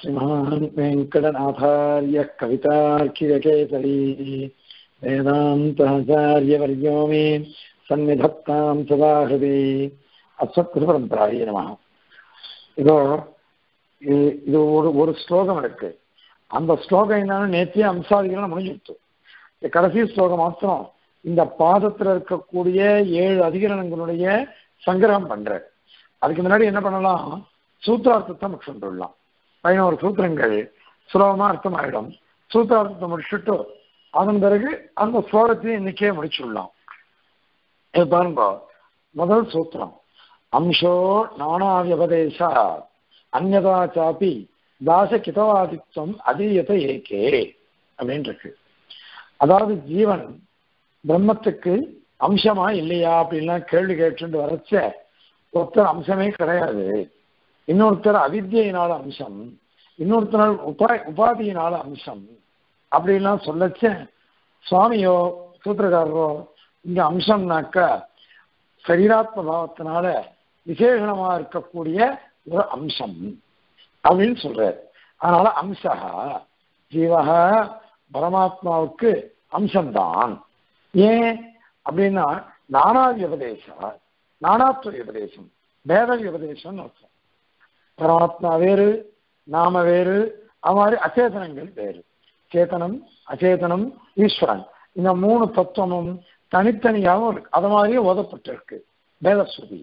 श्रीमान् वेङ्कटनाथार्यः कवितार्किककेसरी वेदान्ताचार्यवर्यो मे सन्निधत्तां सदा हृदि அஸ்வத்குருபரம்பராய நம இதோ இது- இது ஒரு ஒரு ஸ்லோகம் இருக்கு அந்த ஸ்லோகம் என்னன்னு நேத்திய அம்சாதிகள் முடிஞ்சிட்டு இந்த கடைசி ஸ்லோகம் மாத்திரம் இந்த பாதத்துல இருக்கக்கூடிய ஏழு அதிகரணங்களுடைய சங்கிரகம் பண்ற அதுக்கு முன்னாடி என்ன பண்ணலாம் சூத்திரார்த்தத்தை முடிச்சுட்டு விடலாம் பதினோரு சூத்திரங்கள் சுலபமா அர்த்தம் ஆயிடும் சூத்திரார்த்தத்தை முடிச்சுட்டு அதன் பிறகு அந்த ஸ்லோகத்தையும் இன்னைக்கே முடிச்சுடலாம் இது பாருங்க முதல் சூத்திரம் அம்சோ நானாவியபதேசா அந்நதா சாப்பி தாச கிதவாதித்வம் அதீயத ஏகே அப்படின்னு இருக்கு அதாவது ஜீவன் பிரம்மத்துக்கு அம்சமா இல்லையா அப்படின்லாம் கேள்வி கேட்டு வரச்ச ஒருத்தர் அம்சமே கிடையாது இன்னொருத்தர் அவித்யினால அம்சம் இன்னொருத்தர் உபா உபாதியினால அம்சம் அப்படின்லாம் சொல்லச்ச சுவாமியோ சூத்திரக்காரரோ இங்க அம்சம்னாக்கா சரீராத்ம பாவத்தினால விசேஷணமா இருக்கக்கூடிய ஒரு அம்சம் அப்படின்னு சொல்றாரு அதனால அம்சா ஜீவக பரமாத்மாவுக்கு அம்சம்தான் ஏன் அப்படின்னா நானாதி உபதேசா நானாத்வ உபதேசம் பேத உபதேசம் அர்த்தம் பரமாத்மா வேறு நாம வேறு அது மாதிரி அச்சேதனங்கள் வேறு சேத்தனம் அச்சேதனம் ஈஸ்வரன் இந்த மூணு தத்துவமும் தனித்தனியாகவும் இருக்கு அது மாதிரியே ஓதப்பட்டிருக்கு வேதஸ்ருதி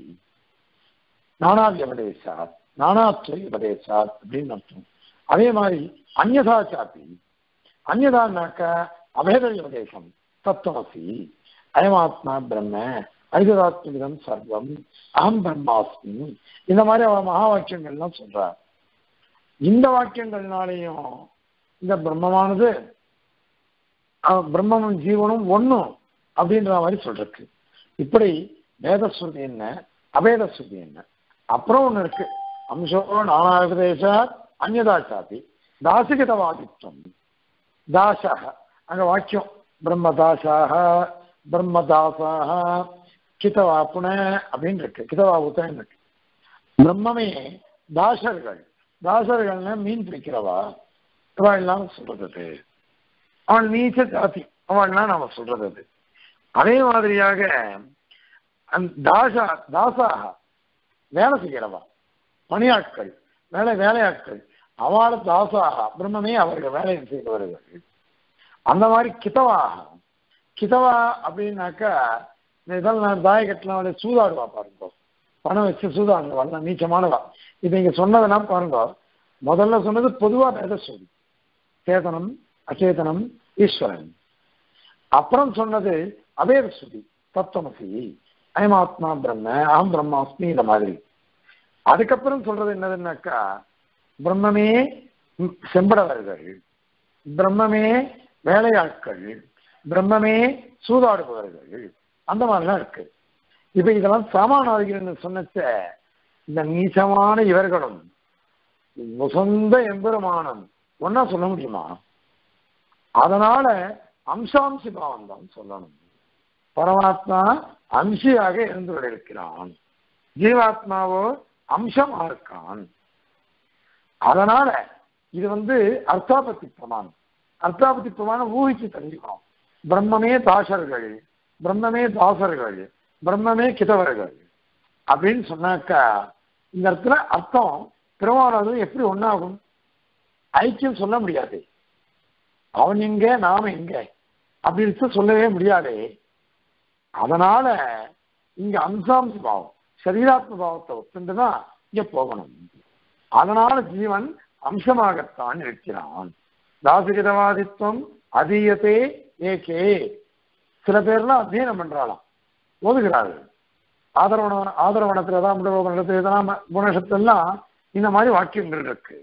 நானாதி உபதேசாத் நானாத்வ உபதேசாத் அப்படின்னு அர்த்தம் அதே மாதிரி அந்யதா சாப்பி அந்யதான்னாக்க அபேத உபதேசம் தத்துவமசி அயமாத்மா பிரம்ம ஐததாத்மிகம் சர்வம் அகம் பிரம்மாஸ்மி இந்த மாதிரி அவ மகா வாக்கியங்கள்லாம் சொல்றார் இந்த வாக்கியங்கள்னாலையும் இந்த பிரம்மமானது அஹ், பிரம்மமும் ஜீவனும் ஒண்ணும் அப்படின்ற மாதிரி சொல்றக்கு இப்படி வேதஸ்ருதி என்ன அபேத ஸ்ருதி என்ன அப்புறம் ஒண்ணு இருக்கு அம்சோ நானாபதேச அந்யதா சாதி தாசிகதவாதித்வம் தாசக அங்க வாக்கியம் பிரம்மதாசாக பிரம்மதாசாக கிதவா புன அப்படின்னு இருக்கு கிதவா உத்தரன் இருக்கு பிரம்மமே தாசர்கள் தாசர்கள்னா மீன் பிடிக்கிறவா இவா எல்லாம் சொல்றது அவன் நீச்ச ஜாதி அவன்லாம் நாம சொல்றது அது அதே மாதிரியாக அந்த தாசா தாசாக வேலை செய்கிறவா பணியாட்கள் வேலை வேலையாட்கள் அவள தாசாக பிரம்மமே அவர்கள் வேலையை செய்தவர்கள் அந்த மாதிரி கிதவாக கிதவா அப்படின்னாக்கா இந்த இதெல்லாம் தாயக்கட்டெல்லாம் சூதாடுவா பாருங்க பணம் வச்சு சூதாடுவா எல்லாம் நீச்சமானவா இது இங்க சொன்னதெல்லாம் பாருங்க முதல்ல சொன்னது பொதுவா பேத சொல்லி சேதனம் அச்சேதனம் ஈஸ்வரன் அப்புறம் சொன்னது அபேத ஸ்ருதி தத்துவமசி அயமாத்மா பிரம்ம அகம் பிரம்மாஸ்மி இந்த மாதிரி அதுக்கப்புறம் சொல்றது என்னதுன்னாக்கா பிரம்மமே ம், செம்படவர்கள் பிரம்மமே வேலையாட்கள் பிரம்மமே சூதாடுபவர்கள் அந்த மாதிரிலாம் இருக்கு இப்ப இதெல்லாம் சாமானாதிகள் சொன்னச்ச இந்த நீச்சமான இவர்களும் சொந்த எம்பெருமானம் ஒன்னா சொல்ல முடியுமா அதனால அம்சாம்சி பாவம் தான் சொல்லணும் பரமாத்மா அம்சியாக இருந்து இருக்கிறான் ஜீவாத்மாவோ அம்சமா இருக்கான் அதனால இது வந்து அர்த்தாபத்தி பிரமாணம் அர்த்தாபத்தி பிரமாணம் ஊகிச்சு தெரிஞ்சுக்கணும் பிரம்மமே தாசர்கள் பிரம்மமே தாசர்கள் பிரம்மமே கிதவர்கள் அப்படின்னு சொன்னாக்கா இந்த இடத்துல அர்த்தம் பிரமாணம் எப்படி ஒண்ணாகும் ஐக்கியம் சொல்ல முடியாது அவன் எங்க நாம எங்க அப்படின்னு சொல்லவே முடியாதே அதனால இங்க அம்சாம்ச பாவம் சரீராத்ம பாவத்தை ஒத்துண்டுதான் இங்க போகணும் அதனால ஜீவன் அம்சமாகத்தான் இருக்கிறான் தாசிகதவாதித்வம் அதீயத்தே ஏகே சில பேர்லாம் அத்தியனம் பண்றாளாம் ஓதுகிறார்கள் ஆதரவண ஆதரவணத்துல தான் முடவனத்துல இதெல்லாம் குணசத்தெல்லாம் இந்த மாதிரி வாக்கியங்கள் இருக்கு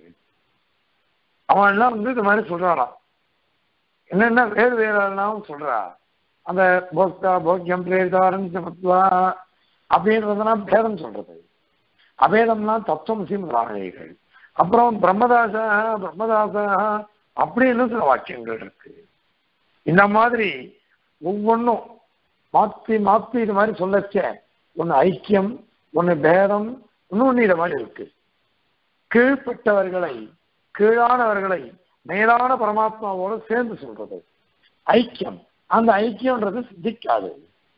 அவன் எல்லாம் வந்து இந்த மாதிரி சொல்றாளாம் என்னென்ன வேறு வேறெல்லாம் சொல்றா அந்த போக்தா போக்கியம் பிரேரிதாரன் சமத்வா அப்படின்றதெல்லாம் பேதம் சொல்றது அபேதம்லாம் தத்துவம் முதலாளிகள் அப்புறம் பிரம்மதாசா பிரம்மதாசா அப்படின்னு சில வாக்கியங்கள் இருக்கு இந்த மாதிரி ஒவ்வொன்றும் மாத்தி மாத்தி இது மாதிரி சொல்லச்ச ஒன்னு ஐக்கியம் ஒன்னு பேதம் இன்னொன்னு இது மாதிரி இருக்கு கீழ்ப்பட்டவர்களை கீழானவர்களை மேலான பரமாத்மாவோடு சேர்ந்து சொல்றது ஐக்கியம் அந்த ஐக்கியம்ன்றது சித்திக்காது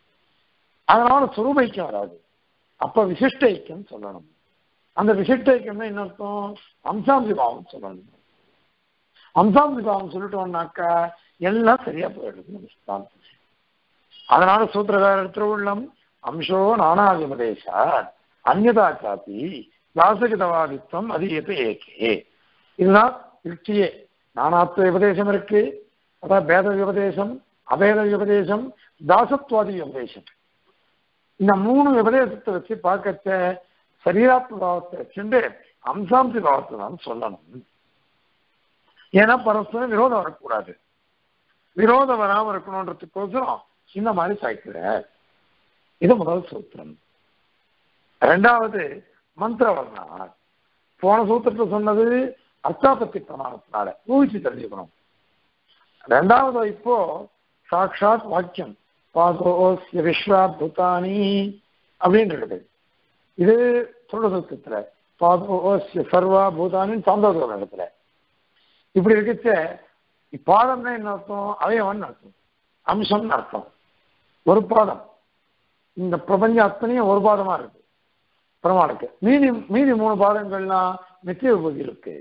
அதனால சுரூப ஐக்கியம் வராது அப்ப விசிஷ்ட ஐக்கியம் சொல்லணும் அந்த விசிஷ்ட ஐக்கியம் என்ன அர்த்தம் அம்சாம்சி பாவம் சொல்லணும் அம்சாம்சி பாவம் சொல்லிட்டோம்னாக்கா எல்லாம் சரியா போயிடுது அதனால சூத்திரகாரர் திருவுள்ளம் அம்சோ நானாதிபதேசா அந்நதா காப்பி தாசகிதவாதித்வம் அதிகத்தை ஏகே இதுதான் யுக்தியே நானாத்வ உபதேசம் இருக்கு அதாவது பேத உபதேசம் அபேத உபதேசம் தாசத்வாதி உபதேசம் இந்த மூணு உபதேசத்தை வச்சு பார்க்கச்ச சரீராத்ம பாவத்தை வச்சுட்டு அம்சாம்சி பாவத்தை தான் சொல்லணும் ஏன்னா பரஸ்பரம் விரோதம் வரக்கூடாது விரோதம் வராம இருக்கணுன்றதுக்கோசரம் இந்த மாதிரி சாய்க்கிற இது முதல் சூத்திரம் ரெண்டாவது மந்திரவர்ணா போன சூத்திரத்தை சொன்னது அர்த்தாபத்தி பிரமாணத்தினால ஊகிச்சு தெரிஞ்சுக்கணும் ரெண்டாவது இப்போ சாட்சாத் வாக்கியம் பாதோஸ்ய விஸ்வா பூதானி அப்படின்னு இருக்குது இது சொல்றதுல பாதோஸ்ய சர்வா பூதானின்னு சாந்தோதர இடத்துல இப்படி இருக்கச்ச பாதம்னா என்ன அர்த்தம் அவயவன் அர்த்தம் அம்சம்னு அர்த்தம் ஒரு பாதம் இந்த பிரபஞ்சம் அத்தனையும் ஒரு பாதமா இருக்கு பிரமாணுக்கு மீதி மீதி மூணு பாதங்கள்லாம் நித்திய உபதி இருக்கு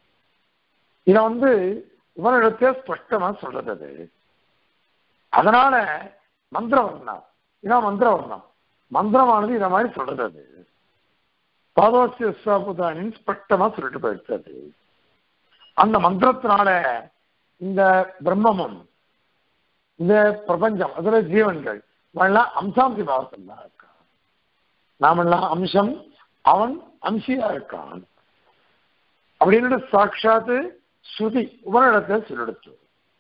இதை வந்து இவனிடத்தே ஸ்பஷ்டமா சொல்றது அது அதனால மந்திரவர்ணம் இதான் மந்திரவர்ணம் மந்திரமானது இத மாதிரி சொல்றது அது பாதோசிய சாபுதானின் ஸ்பஷ்டமா சொல்லிட்டு போயிடுச்சு அது அந்த மந்திரத்தினால இந்த பிரம்மமும் இந்த பிரபஞ்சம் அதுல ஜீவன்கள் இவெல்லாம் அம்சாம்சி பாவத்தில் தான் இருக்கான் நாமெல்லாம் அம்சம் அவன் அம்சியா இருக்கான் அப்படின்னு சாட்சாத்து ஸ்ருதி உபனிடத்தை சொல்லெடுத்து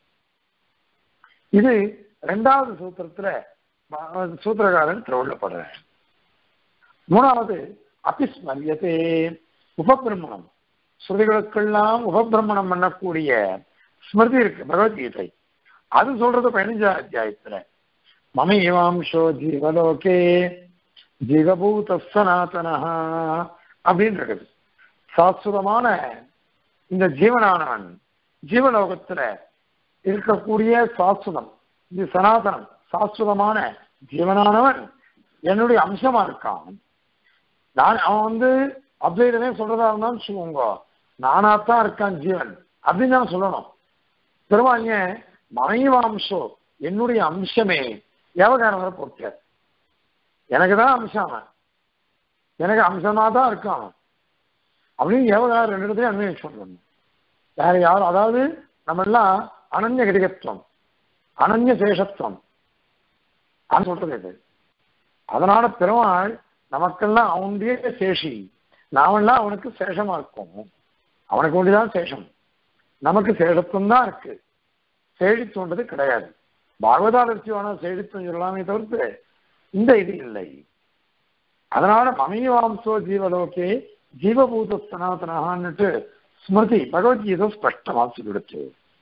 இது ரெண்டாவது சூத்திரத்துல சூத்திரகாரன் திருவள்ளப்படுற மூணாவது அபிஸ்மரியத்தே உபபிரமணம் ஸ்ருதிகளுக்கெல்லாம் உபபிரமணம் பண்ணக்கூடிய ஸ்மிருதி இருக்கு பகவத்கீதை அது சொல்றது பதினஞ்சாம் அத்தியாயத்துல மமைவாம்சோ ஜீவலோகே ஜீவபூத சனாதனா அப்படின்னு இருக்குது சாஸ்வதமான இந்த ஜீவனானவன் ஜீவலோகத்துல இருக்கக்கூடிய சாஸ்வதம் இது சனாதனம் சாஸ்வதமான ஜீவனானவன் என்னுடைய அம்சமா இருக்கான் நான் அவன் வந்து அத்வைதமே சொல்றதா இருந்தாலும் சொல்லுவோங்க நானாத்தான் இருக்கான் ஜீவன் அப்படின்னு தான் சொல்லணும் பெருமாங்க மனைவாம்சோ என்னுடைய அம்சமே வியாபகாரம் வர போட்ட எனக்கு தான் அம்சம் அவன் எனக்கு அம்சமா தான் இருக்கான் அவன் அப்படின்னு வியாபகாரம் ரெண்டு இடத்தையும் அன்வயம் சொல்லணும் வேற யாரும் அதாவது நம்ம எல்லாம் அனன்ய கடிகத்துவம் அனன்ய சேஷத்துவம் அது சொல்றது இது அதனால பெருமாள் நமக்கெல்லாம் அவனுடைய சேஷி நாமெல்லாம் அவனுக்கு சேஷமா இருக்கும் அவனுக்கு ஒண்டிதான் சேஷம் நமக்கு சேஷத்துவம் தான் இருக்கு சேழித்துன்றது கிடையாது பாகவதாலட்சியமான சேழித்துவம் சொல்லலாமே தவிர்த்து இந்த இது இல்லை அதனால மமைவாம்சோ ஜீவலோகே ஜீவபூத சனாதனகான்னுட்டு ஸ்மிருதி பகவத்கீதை ஸ்பஷ்டமா சொல்லிடுச்சு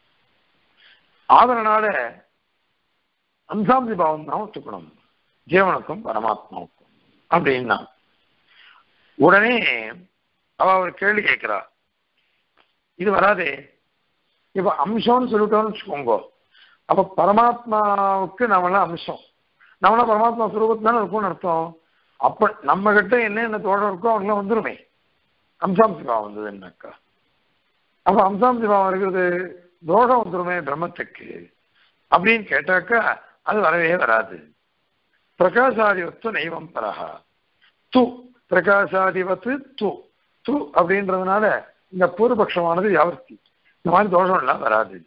அதனால அம்சாம்சி பாவம் தான் ஒத்துக்கணும் ஜீவனுக்கும் பரமாத்மாவுக்கும் அப்படின்னா உடனே அவ ஒரு கேள்வி கேட்கிறா இது வராதே இப்ப அம்சம்னு சொல்லிட்டோம்னு வச்சுக்கோங்க அப்ப பரமாத்மாவுக்கு நம்மளாம் அம்சம் நம்மளாம் பரமாத்மா சுரூபத்தான இருக்கும்னு அர்த்தம் அப்ப நம்ம கிட்ட என்ன என்ன தோழம் இருக்கோ அவங்களாம் வந்துருமே அம்சாம்சி பாவம் வந்ததுன்னாக்கா அப்ப அம்சாம்சி பாவம் இருக்கிறது தோஷம் வந்துருமே பிரம்மத்துக்கு அப்படின்னு கேட்டாக்கா அது வரவே வராது பிரகாசாதிவத்து நைவம் பரஹா து பிரகாசாதிவத்து து து அப்படின்றதுனால இந்த பூர்வபக்ஷமானது யாவர்த்தி இந்த மாதிரி தோஷம் எல்லாம் வராது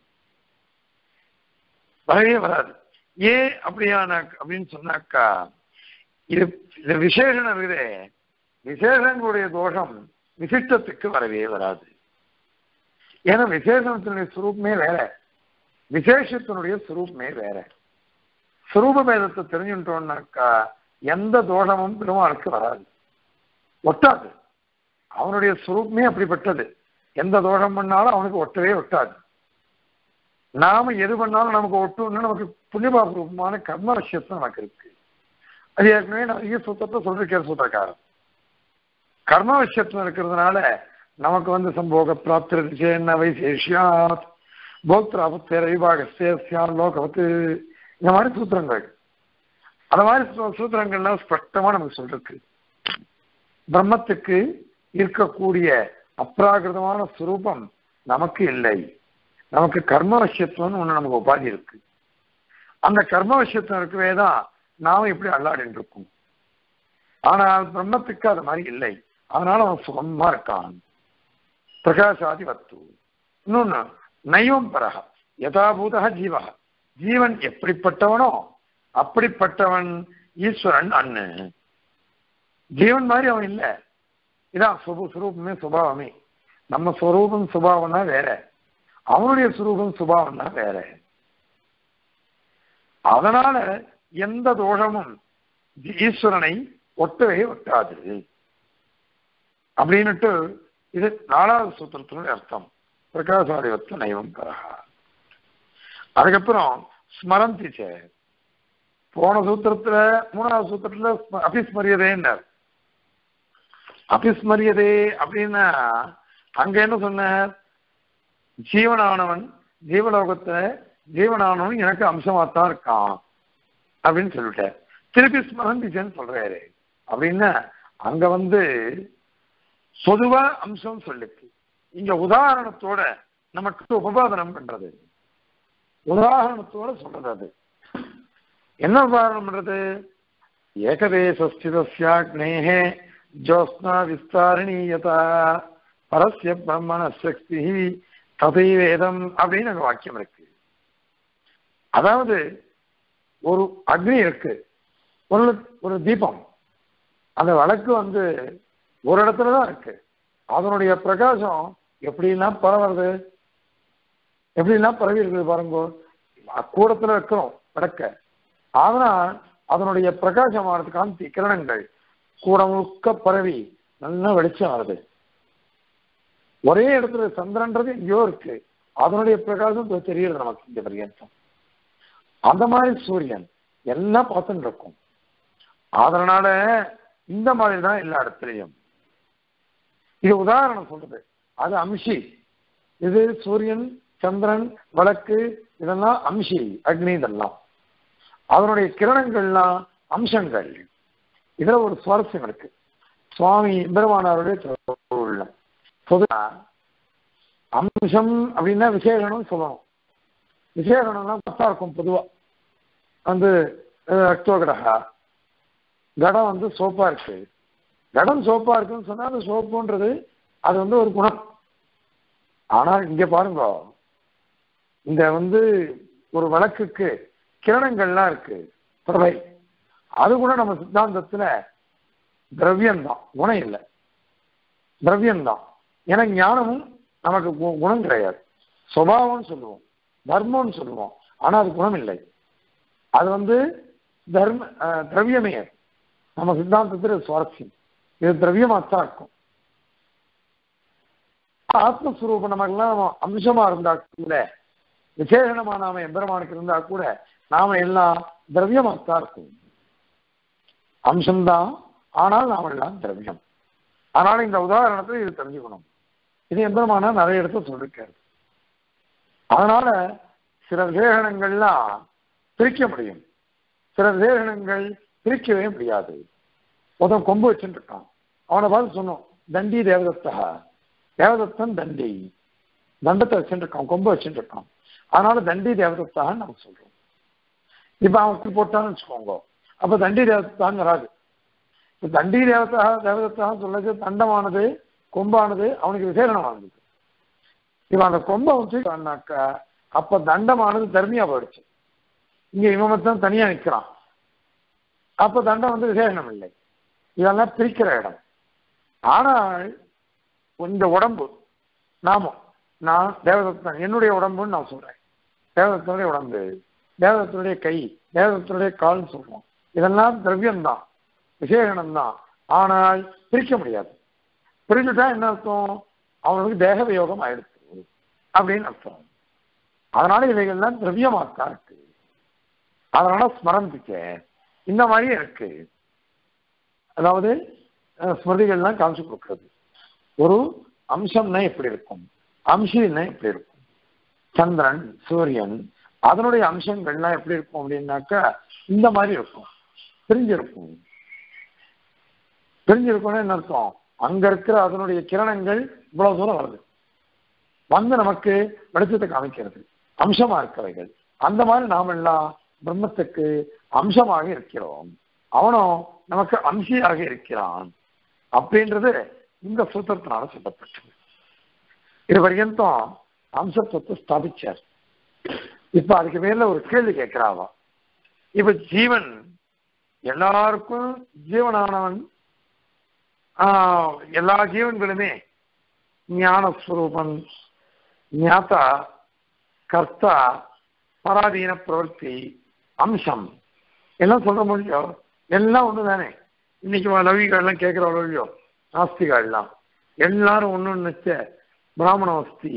வரவே வராது ஏன் அப்படியான அப்படின்னு சொன்னாக்கா இது இது விசேஷம் இருக்குதே விசேஷங்களுடைய தோஷம் விசிஷ்டத்துக்கு வரவே வராது ஏன்னா விசேஷத்தினுடைய சுரூபமே வேற விசேஷத்தினுடைய சுரூபமே வேற சுரூப பேதத்தை தெரிஞ்சுட்டோம்னாக்கா எந்த தோஷமும் பெருமாளுக்கு வராது ஒட்டாது அவனுடைய சுரூபமே அப்படிப்பட்டது எந்த தோஷம் பண்ணாலும் அவனுக்கு ஒட்டவே ஒட்டாது நாம எது பண்ணாலும் நமக்கு ஒட்டும்னு நமக்கு புண்ணியபாபூர்வமான கர்ம விஷயத்து நமக்கு இருக்கு அது ஏற்கனவே நிறைய சுத்தத்தை சொல்லிருக்கேன் சூத்திரக்காரன் கர்ம விஷயத்துல இருக்கிறதுனால நமக்கு வந்து சம்போக பிராப்திருச்சேன்ன வைசேஷ்யாத் போக்திராபத்தேர விபாகஸ்தியான் லோகவத்து இந்த மாதிரி சூத்திரங்கள் அந்த மாதிரி சூ- சூத்திரங்கள்லாம் ஸ்பஷ்டமா நமக்கு சொல்லிருக்கு பிரம்மத்துக்கு இருக்கக்கூடிய அப்ராகிருதமான சுரூபம் நமக்கு இல்லை நமக்கு கர்ம வசியத்துவம்னு ஒண்ணு நமக்கு உபாதி இருக்கு அந்த கர்ம வசியத்துவம் இருக்கவே தான் நாம இப்படி அல்லாடின்னு இருக்கோம் ஆனால் பிரம்மத்துக்கு அது மாதிரி இல்லை அதனால அவன் சுகமா இருக்கான் பிரகாசாதி வத்து இன்னொன்னு நைவம் பரக யதாபூதக ஜீவக ஜீவன் எப்படிப்பட்டவனோ அப்படிப்பட்டவன் ஈஸ்வரன் அண்ணு ஜீவன் மாதிரி அவன் இல்ல இதான் சுப சுரூபமே சுபாவமே நம்ம ஸ்வரூபம் சுபாவம் தான் வேற அவனுடைய சுரூபம் சுபாவம் தான் வேற அதனால எந்த தோஷமும் ஈஸ்வரனை ஒட்டவே ஒட்டாது அப்படின்னுட்டு இது நாலாவது சூத்திரத்தினுடைய அர்த்தம் பிரகாசாதிவத்து நைவம் கரகா அதுக்கப்புறம் ஸ்மரந்தி சே போன சூத்திரத்துல மூணாவது சூத்திரத்துல ஸ்ம- அபிஸ்மரியதேன்னார் அபிஸ்மரியதே அப்படின்னா அங்க என்ன சொன்னார் ஜீவனானவன் ஜீவலோகத்துல ஜீவனானவன் எனக்கு அம்சமாத்தான் இருக்கான் அப்படின்னு சொல்லிட்டார் திருப்பி ஸ்மரந்திச்சேன்னு சொல்றாரு அப்படின்னா அங்க வந்து பொதுவா அம்சம் சொல்லுக்கு இங்க உதாரணத்தோட நமக்கு உபபாதனம் பண்றது உதாரணத்தோட சொல்றது அது என்ன உதாரணம் பண்றது ஏகதேசஸ்திதஸ்யாக்னேஹே ஜோஸ்னா விஸ்தாரணீயதா பரஸ்ய பிரம்மண சக்தி ததைவேதம் அப்படின்னு அங்க வாக்கியம் இருக்கு அதாவது ஒரு அக்னி இருக்கு ஒரு ஒரு தீபம் அந்த விளக்கு வந்து ஒரு இடத்துல தான் இருக்கு அதனுடைய பிரகாசம் எப்படிலாம் பரவுறது எப்படிலாம் பரவி இருக்குது பாருங்க கூடத்துல வைக்கிறோம் விளக்க ஆனால் அதனுடைய பிரகாசமானது காந்தி கிரணங்கள் கூட முழுக்க பரவி நல்லா வெளிச்சம் வருது ஒரே இடத்துல சந்திரன்றது எங்கேயோ இருக்கு அதனுடைய பிரகாசம் இப்ப தெரியுது நமக்கு இந்த பரியந்தம் அந்த மாதிரி சூரியன் எல்லாம் பார்த்துட்டு இருக்கும் அதனால இந்த மாதிரி தான் எல்லா இடத்துலையும் இது உதாரணம் சொல்றது அது அம்சி இது சூரியன் சந்திரன் வழக்கு இதெல்லாம் அம்சி அக்னி இதெல்லாம் அதனுடைய கிரணங்கள்லாம் அம்சங்கள் இதுல ஒரு சுவாரஸ்யம் இருக்கு சுவாமி பெருமானாருடைய திருவுள்ளம் பொதுவா அம்சம் அப்படின்னா விசேஷனம் சொல்லணும் விசேஷனம்லாம் பத்தா இருக்கும் பொதுவா வந்து ரக்தோகடகா கடம் வந்து சோப்பா இருக்கு கடம் சோப்பா இருக்குன்னு சொன்னா அந்த சோப்புன்றது அது வந்து ஒரு குணம் ஆனால் இங்க பாருங்க இந்த வந்து ஒரு வழக்குக்கு கிரணங்கள்லாம் இருக்கு பிரபை அது கூட நம்ம சித்தாந்தத்துல திரவியம்தான் குணம் இல்லை திரவியம்தான் ஏன்னா ஞானமும் நமக்கு கு- குணம் கிடையாது சுபாவம்னு சொல்லுவோம் தர்மம்னு சொல்லுவோம் ஆனா அது குணம் இல்லை அது வந்து தர்ம அஹ், திரவியமே நம்ம சித்தாந்தத்தில் சுவாரஸ்யம் இது திரவியமாத்தான் இருக்கும் ஆத்மஸ்வரூபம் நமக்கெல்லாம் அம்சமா இருந்தா கூட விசேஷமா நாம எம்பெருமானுக்கு இருந்தா கூட நாம எல்லாம் திரவியமாத்தான் இருக்கும் அம்சம்தான் ஆனால் நாம எல்லாம் திரவியம் அதனால இந்த உதாரணத்துல இது தெரிஞ்சுக்கணும் இது எம்பெருமானா நிறைய இடத்துல சொல்லிருக்காரு அதனால சில விசேஷணங்கள்லாம் பிரிக்க முடியும் சில விசேஷணங்கள் பிரிக்கவே முடியாது ஒருத்தன் கொம்பு வச்சுட்டு இருக்கான் அவனை பார்த்து சொன்னோம் தண்டி தேவதத்தா தேவதத்தன் தண்டி தண்டத்தை வச்சுட்டு இருக்கான் கொம்பு வச்சுட்டு இருக்கான் அதனால தண்டி தேவதத்தான்னு நம்ம சொல்றோம் இப்ப அவன் குத்தி போட்டான்னு வச்சுக்கோங்க அப்ப தண்டி தேவதத்தான்னு வராது இப்ப தண்டி தேவதா தேவதத்தான்னு சொல்லது தண்டமானது கொம்பானது அவனுக்கு விசேஷமானது இவன் அந்த கொம்பை வச்சுட்டான்னாக்கா அப்ப தண்டமானது தர்மியா போயிடுச்சு இங்க இவன் மட்டும் தனியா நிக்கிறான் அப்ப தண்டம் வந்து விசேஷனம் இல்லை இதெல்லாம் பிரிக்கிற இடம் ஆனால் இந்த உடம்பு நாமம் நான் தேவதத்தன் என்னுடைய உடம்புன்னு நான் சொல்றேன் தேவதத்தனுடைய உடம்பு தேவதத்தனுடைய கை தேவதத்தனுடைய கால்னு சொல்றோம் இதெல்லாம் திரவியம்தான் விசேஷனம் தான் ஆனால் பிரிக்க முடியாது பிரிச்சுட்டா என்ன அர்த்தம் அவனுக்கு தேக வியோகம் ஆயிடுச்சு அப்படின்னு அர்த்தம் அதனால இவைகள்லாம் திரவியமாக்கா இருக்கு அதனால ஸ்மரந்திக்க இந்த மாதிரியே இருக்கு அதாவது அஹ், ஸ்மிருதிகள்லாம் காமிச்சு கொடுக்கிறது ஒரு அம்சம்னா எப்படி இருக்கும் அம்சின்னா எப்படி இருக்கும் சந்திரன் சூரியன் அதனுடைய அம்சங்கள்லாம் எப்படி இருக்கும் அப்படின்னாக்கா இந்த மாதிரி இருக்கும் பிரிஞ்சிருக்கும் பிரிஞ்சிருக்கும்னு என்ன அர்த்தம் அங்க இருக்கிற அதனுடைய கிரணங்கள் இவ்வளவு தூரம் வருது வந்து நமக்கு வெளிச்சத்தை காமிக்கிறது அம்சமா இருக்கிறவைகள் அந்த மாதிரி நாம் எல்லாம் பிரம்மத்துக்கு அம்சமாக இருக்கிறோம் அவனும் நமக்கு அம்சியாக இருக்கிறான் அப்படின்றது இந்த சூத்திரத்தினால சொல்லப்பட்டது இது பர்யந்தம் அம்சத்துவத்தை ஸ்தாபிச்சார் இப்ப அதுக்கு மேல ஒரு கேள்வி கேட்கிறாவா இப்ப ஜீவன் எல்லாருக்கும் ஜீவனானவன் ஆஹ், எல்லா ஜீவன்களுமே ஞானஸ்வரூபன் ஞாத்தா கர்த்தா பராதீன பிரவர்த்தி அம்சம் எல்லாம் சொல்ற மொழியோ எல்லாம் ஒண்ணு தானே இன்னைக்கு லவிகள்லாம் கேட்கிற மொழியோ நாஸ்திகள்லாம் எல்லாரும் ஒண்ணு நினைச்ச பிராமணவஸ்தி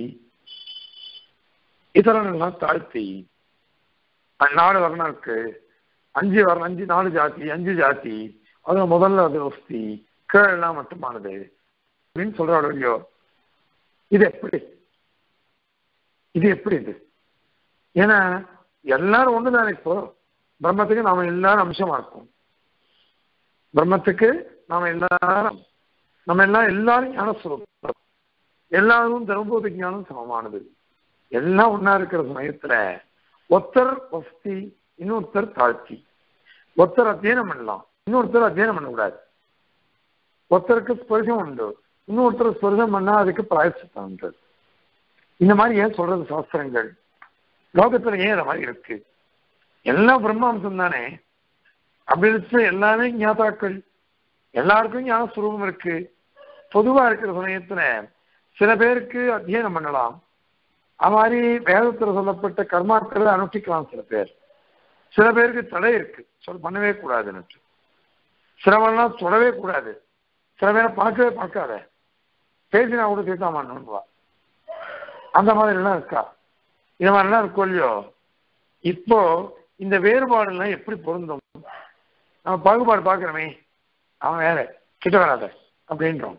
இதரெல்லாம் தாழ்த்தி நாலு வர்ணம் இருக்கு அஞ்சு வர்ணம் அஞ்சு நாலு ஜாதி அஞ்சு ஜாதி அதுல முதல்ல அது வஸ்தி கீழெல்லாம் மட்டுமானது அப்படின்னு சொல்றாள் இல்லையோ இது எப்படி இது எப்படி இது ஏன்னா எல்லாரும் ஒண்ணுதானே இப்போ பிரம்மத்துக்கு நாம எல்லாரும் அம்சமா இருக்கோம் பிரம்மத்துக்கு நாம எல்லாரும் நம்ம எல்லாம் எல்லாரும் ஞானஸ்வரூபம் எல்லாரும் தர்மபோத ஞானம் சமமானது எல்லாம் ஒண்ணா இருக்கிற சமயத்துல ஒருத்தர் வஸ்தி இன்னொருத்தர் தாழ்த்தி ஒருத்தர் அத்தியனம் பண்ணலாம் இன்னொருத்தர் அத்தியனம் பண்ணக்கூடாது ஒருத்தருக்கு ஸ்பர்சம் உண்டு இன்னொருத்தர் ஸ்பர்சம் பண்ணா அதுக்கு பிராயசித்தம் உண்டு இந்த மாதிரி ஏன் சொல்றது சாஸ்திரங்கள் லோகத்துல ஏன் இந்த மாதிரி இருக்கு எல்லாம் பிரம்மாம்சம் தானே அப்படி இருந்துச்சு எல்லாமே ஞாதாக்கள் எல்லாருக்கும் ஞான சுரூபம் இருக்கு பொதுவா இருக்கிற சமயத்துல சில பேருக்கு அத்தியனம் பண்ணலாம் அது மாதிரி வேதத்துல சொல்லப்பட்ட கர்மாக்களை அனுஷ்டிக்கலாம் சில பேர் சில பேருக்கு தடை இருக்கு சொல் பண்ணவே கூடாதுன்னு சிலவெல்லாம் தொடவே கூடாது சில பேரை பார்க்கவே பார்க்காத பேசினா கூட தீர்த்தாமான்னுவா அந்த மாதிரி எல்லாம் இருக்கா இந்த மாதிரிலாம் இருக்கும் இல்லையோ இப்போ இந்த வேறுபாடுலாம் எப்படி பொருந்தும் நம்ம பாகுபாடு பார்க்கிறோமே அவன் வேற கிட்ட வராத அப்படின்றோம்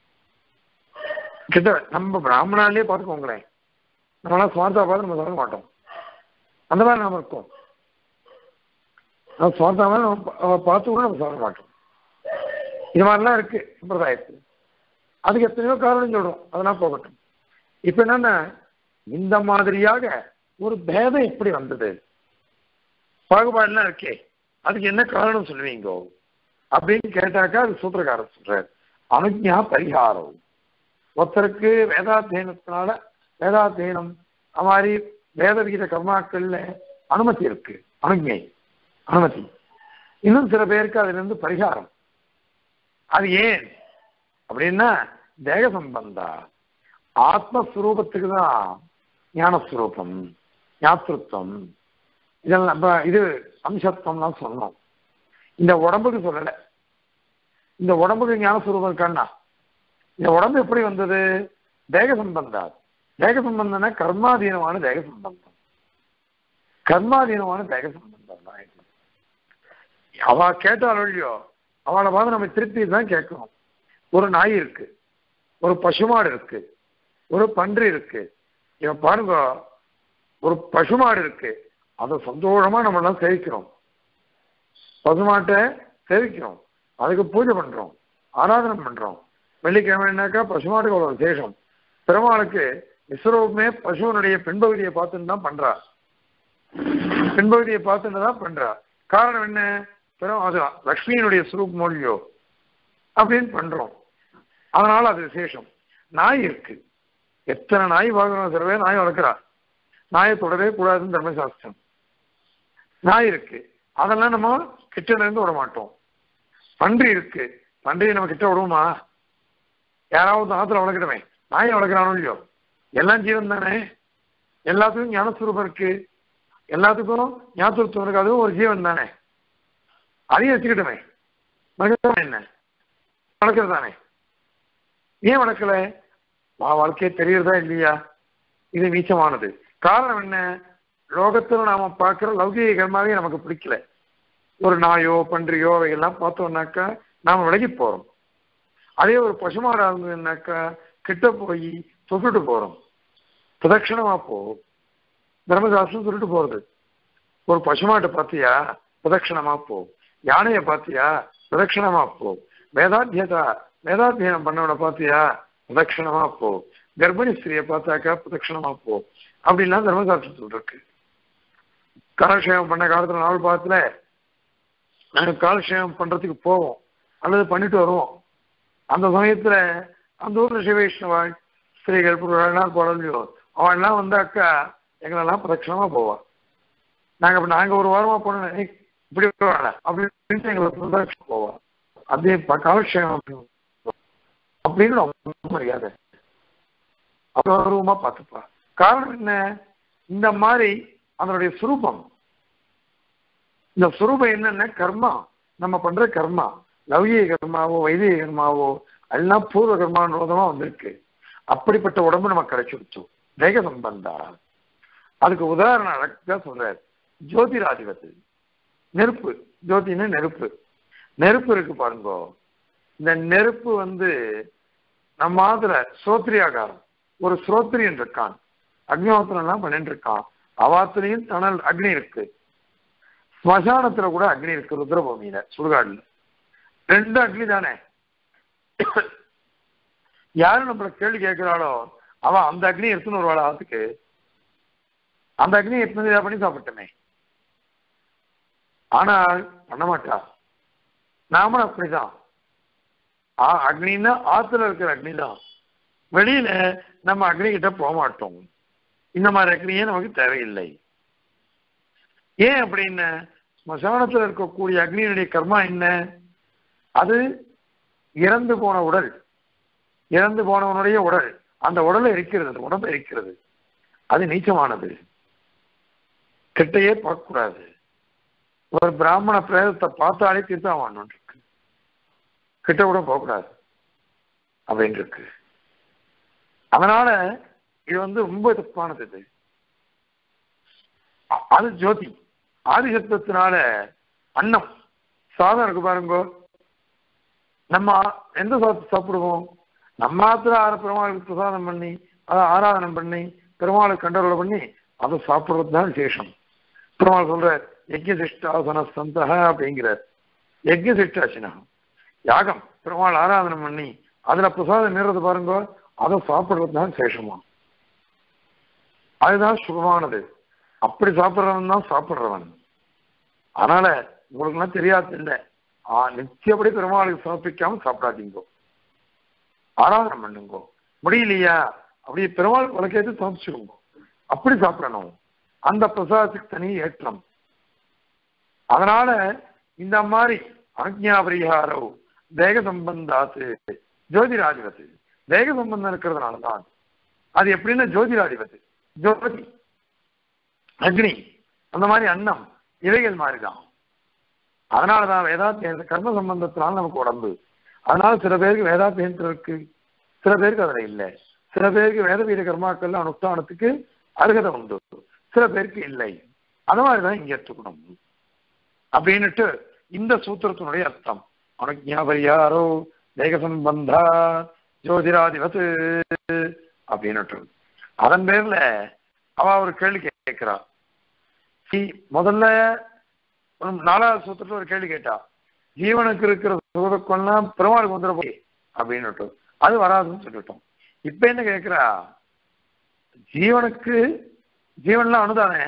கிட்ட நம்ம பிராமணாலே பார்த்துக்கோங்களேன் நம்மளாம் சுவார்த்தா பார்த்து நம்ம சொல்ல மாட்டோம் அந்த மாதிரி நாம இருக்கோம் நம்ம சுவார்த்தா மாதிரி நம்ம பா- அவ பார்த்து கூட நம்ம சொல்ல மாட்டோம் இது மாதிரிலாம் இருக்கு சம்பிரதாயத்தில் அதுக்கு எத்தனையோ காரணம் சொல்றோம் அதெல்லாம் போகட்டும் இப்ப என்னன்னா இந்த மாதிரியாக ஒரு பேதம் எப்படி வந்தது பாகுபாடுலாம் இருக்கே அதுக்கு என்ன காரணம் சொல்லுவீங்க அப்படின்னு கேட்டாக்கா அது சூத்திரக்காரர் சொல்றாரு அனுஜா பரிகாரம் ஒருத்தருக்கு வேதாத்தியனத்தினால வேதாத்தியனம் அது மாதிரி வேத விகித கர்மாக்கள்ல அனுமதி இருக்கு அனுஜை அனுமதி இன்னும் சில பேருக்கு அதுல இருந்து பரிகாரம் அது ஏன் அப்படின்னா தேக சம்பந்தா ஆத்மஸ்வரூபத்துக்கு தான் ஞானஸ்வரூபம் ஞாத்திருத்தம் இதெல்லாம் நம்ம இது அம்சத்துவம்லாம் சொன்னோம் இந்த உடம்புக்கு சொல்லல இந்த உடம்புக்கு ஞானஸ்வரூபம் இருக்கான்னா இந்த உடம்பு எப்படி வந்தது தேக சம்பந்தா தேக சம்பந்தம்னா கர்மாதீனமான தேக சம்பந்தம் கர்மாதீனமான தேக சம்பந்தம் தான் இது. அவ கேட்டாலும் இல்லையோ அவளை பார்த்து நம்ம திருப்பி தான் கேட்கணும் ஒரு நாய் இருக்கு ஒரு பசுமாடு இருக்கு ஒரு பன்றி இருக்கு இவன் பாருங்க ஒரு பசுமாடு இருக்கு அதை சந்தோஷமா நம்ம எல்லாம் சேவிக்கிறோம் பசுமாட்டை சேவிக்கிறோம் அதுக்கு பூஜை பண்றோம் ஆராதனை பண்றோம் வெள்ளிக்கிழமைனாக்கா பசுமாட்டுக்கு அவ்வளவு விசேஷம் பெருமாளுக்கு விஸ்வரூபமே பசுவனுடைய பின்பகுதியை பார்த்துன்னு தான் பண்றா பின்பகுதியை பார்த்துன்னு தான் பண்றா காரணம் என்ன பெரும் அது லக்ஷ்மியினுடைய சுரூப் மொழியோ அப்படின்னு பண்றோம் அதனால அது விசேஷம் நாய் இருக்கு எத்தனை நாய் வாங்குறோம் சில பேர் நாய் வளர்க்குறா நாயை தொடவே கூடாதுன்னு தர்மசாஸ்திரம் நாய் இருக்கு அதெல்லாம் நம்ம கிட்ட இருந்து விட மாட்டோம் பன்றி இருக்கு பன்றியை நம்ம கிட்ட விடுவோமா யாராவது ஆத்துல வளர்க்கணுமே நாயை வளர்க்குறானோ இல்லையோ எல்லாம் ஜீவன் தானே எல்லாத்துக்கும் ஞானஸ்வரூபம் இருக்கு எல்லாத்துக்கும் ஞாபகத்துவம் இருக்கு அதுவும் ஒரு ஜீவன் தானே அதையும் வச்சுக்கிட்டோமே வளர்க்கறதா என்ன வளர்க்கறது தானே ஏன் வளர்க்கல வா வாழ்க்கையே தெரியறதா இல்லையா இது நீச்சமானது காரணம் என்ன லோகத்துல நாம பார்க்கிற லௌகிக கர்மாவே நமக்கு பிடிக்கல ஒரு நாயோ பன்றியோ அவைகள்லாம் பார்த்தோம்னாக்கா நாம விலகி போறோம் அதே ஒரு பசுமாடா இருந்ததுன்னாக்கா கிட்ட போய் தொட்டுட்டு போறோம் பிரதட்சணமா போ தர்மசாஸ்திரம் சொல்லிட்டு போறது ஒரு பசுமாட்டை பார்த்தியா பிரதட்சணமா போ யானையை பார்த்தியா பிரதட்சணமா போ வேதாத்தியதா வேதாத்தியனம் பண்ணவனை பார்த்தியா பிரதட்சணமா போ கர்ப்பிணி ஸ்திரியை பார்த்தாக்கா பிரதட்சணமா போ அப்படின்லாம் தர்மசாஸ்திரத்தில் இருக்கு காலக்ஷேமம் பண்ண காலத்துல நாள் பார்த்துல நாங்கள் காலக்ஷேமம் பண்றதுக்கு போவோம் அல்லது பண்ணிட்டு வருவோம் அந்த சமயத்துல அந்த ஊர்ல சிவைஷ்ணவாள் ஸ்திரீகள் புருஷெல்லாம் குழந்தையோ அவள்லாம் வந்தாக்கா எங்களெல்லாம் பிரதட்சணமா போவா நாங்க இப்ப நாங்க ஒரு வாரமா போனோம் "ஏய், இப்படி வரல அப்படின்னு எங்களுக்கு பிரதட்சணம் போவா அதே ப- காலக்ஷேமம் அப்படின்னு ரொம்ப மரியாதை அபூர்வமா பார்த்துப்பா காரணம் என்ன இந்த மாதிரி அதனுடைய சுரூபம் இந்த சுரூபம் என்னன்னா கர்மா நம்ம பண்ற கர்மா லௌகிக கர்மாவோ வைதிக கர்மாவோ எல்லாம் பூர்வ கர்மான்றதமா வந்திருக்கு அப்படிப்பட்ட உடம்பு நமக்கு கிடைச்சிருச்சு தேக சம்பந்தா அதுக்கு உதாரணம் அழகா சொல்றாரு ஜோதிராதிபத்து நெருப்பு ஜோதினா நெருப்பு நெருப்பு இருக்கு பாருங்க இந்த நெருப்பு வந்து நம்ம ஆதுல ஸ்ரோத்ரியாகாரம் ஒரு ஸ்ரோத்ரியன் இருக்கான் அக்னிஹோத்திரம் எல்லாம் பண்ணிட்டு இருக்கான் அவாத்திலையும் தணல் அக்னி இருக்கு ஸ்மசானத்துல கூட அக்னி இருக்கு ருத்ரபூமியில சுடுகாடுல ரெண்டு அக்னி தானே யாரு நம்மள கேள்வி கேட்கிறாளோ அவன் அந்த அக்னி எடுத்துன்னு வருவாள் ஆத்துக்கு அந்த அக்னி எடுத்துன்னு பண்ணி சாப்பிட்டமே ஆனால் பண்ண மாட்டா நாமளும் அப்படிதான் ஆ அக்னின்னா ஆத்துல இருக்கிற அக்னி தான் வெளியில நம்ம அக்னி கிட்ட போக மாட்டோம் இந்த மாதிரி அக்னியே நமக்கு தேவையில்லை ஏன் அப்படின்னு ஸ்மசானத்தில் இருக்கக்கூடிய அக்னியினுடைய கர்மா என்ன அது இறந்து போன உடல் இறந்து போனவனுடைய உடல் அந்த உடலை இருக்கிறது அந்த உடம்பு இருக்கிறது அது நீச்சமானது கிட்டையே பார்க்கக்கூடாது ஒரு பிராமண பிரேதத்தை பார்த்தாலே தீர்த்தாவான் இருக்கு கிட்ட கூட போகக்கூடாது அப்படின்னு இருக்கு அதனால இது வந்து ரொம்ப தப்பானது இது அ- அது ஜோதி ஆதிசத்தத்தினால அன்னம் சாதம் இருக்கு பாருங்க நம்ம எந்த சாதத்தை சாப்பிடுவோம் நம்ம ஆத்துல ஆறு பெருமாளுக்கு பிரசாதம் பண்ணி அதை ஆராதனம் பண்ணி பெருமாளுக்கு கண்டரோட பண்ணி அதை சாப்பிடுறது தான் விசேஷம் பெருமாள் சொல்ற யஜ்யசிஷ்டாசன சந்தக அப்படிங்கிறார் யஜ்யசிஷ்டாசினம் யாகம் பெருமாள் ஆராதனை பண்ணி அதுல பிரசாதம் மீறது பாருங்க அதை சாப்பிடுறது தான் விசேஷமா அதுதான் சுகமானது அப்படி சாப்பிடுறவன் தான் சாப்பிடுறவன் அதனால உங்களுக்குலாம் தெரியாது இல்லை ஆ, நித்தியப்படி பெருமாளுக்கு சமர்ப்பிக்காம சாப்பிடாதீங்கோ ஆராதனை பண்ணுங்கோ முடியலையா அப்படியே பெருமாள் வழக்கேற்று சமைச்சிருங்க அப்படி சாப்பிடணும் அந்த பிரசாதத்துக்கு தனி ஏற்றம் அதனால இந்த மாதிரி ஆக்ஞா பரிகாரோ தேக சம்பந்தாத்து ஜோதிராதிபத்து தேக சம்பந்தம் இருக்கிறதுனால தான் அது எப்படின்னா ஜோதிராதிபத்து ஜோதி அக்னி அந்த மாதிரி அன்னம் இவைகள் மாதிரி தான் அதனாலதான் வேதாத்திய கர்ம சம்பந்தத்தினால நமக்கு உடம்பு அதனால சில பேருக்கு வேதாத்தியத்தில் இருக்கு சில பேருக்கு அதுல இல்லை சில பேருக்கு வேத வீர கர்மாக்கள் அனுஷ்டானத்துக்கு அருகதை உண்டு சில பேருக்கு இல்லை அது மாதிரிதான் இங்க எடுத்துக்கணும் அப்படின்னுட்டு இந்த சூத்திரத்தினுடைய அர்த்தம் அனுஜாபரியாரோ தேக சம்பந்தா ஜோதிராதிபத்து அப்படின்னுட்டு அதன் பேர்ல அவ ஒரு கேள்வி கேட்கிறா சி முதல்ல ஒரு நாலாவது சூத்திரத்துல ஒரு கேள்வி கேட்டா ஜீவனுக்கு இருக்கிற சுகதுக்கம்லாம் பெருமாளுக்கு வந்துட போய் அப்படின்னுட்டு அது வராதுன்னு சொல்லிட்டோம் இப்ப என்ன கேட்கிறா ஜீவனுக்கு ஜீவன்லாம் அணுதானே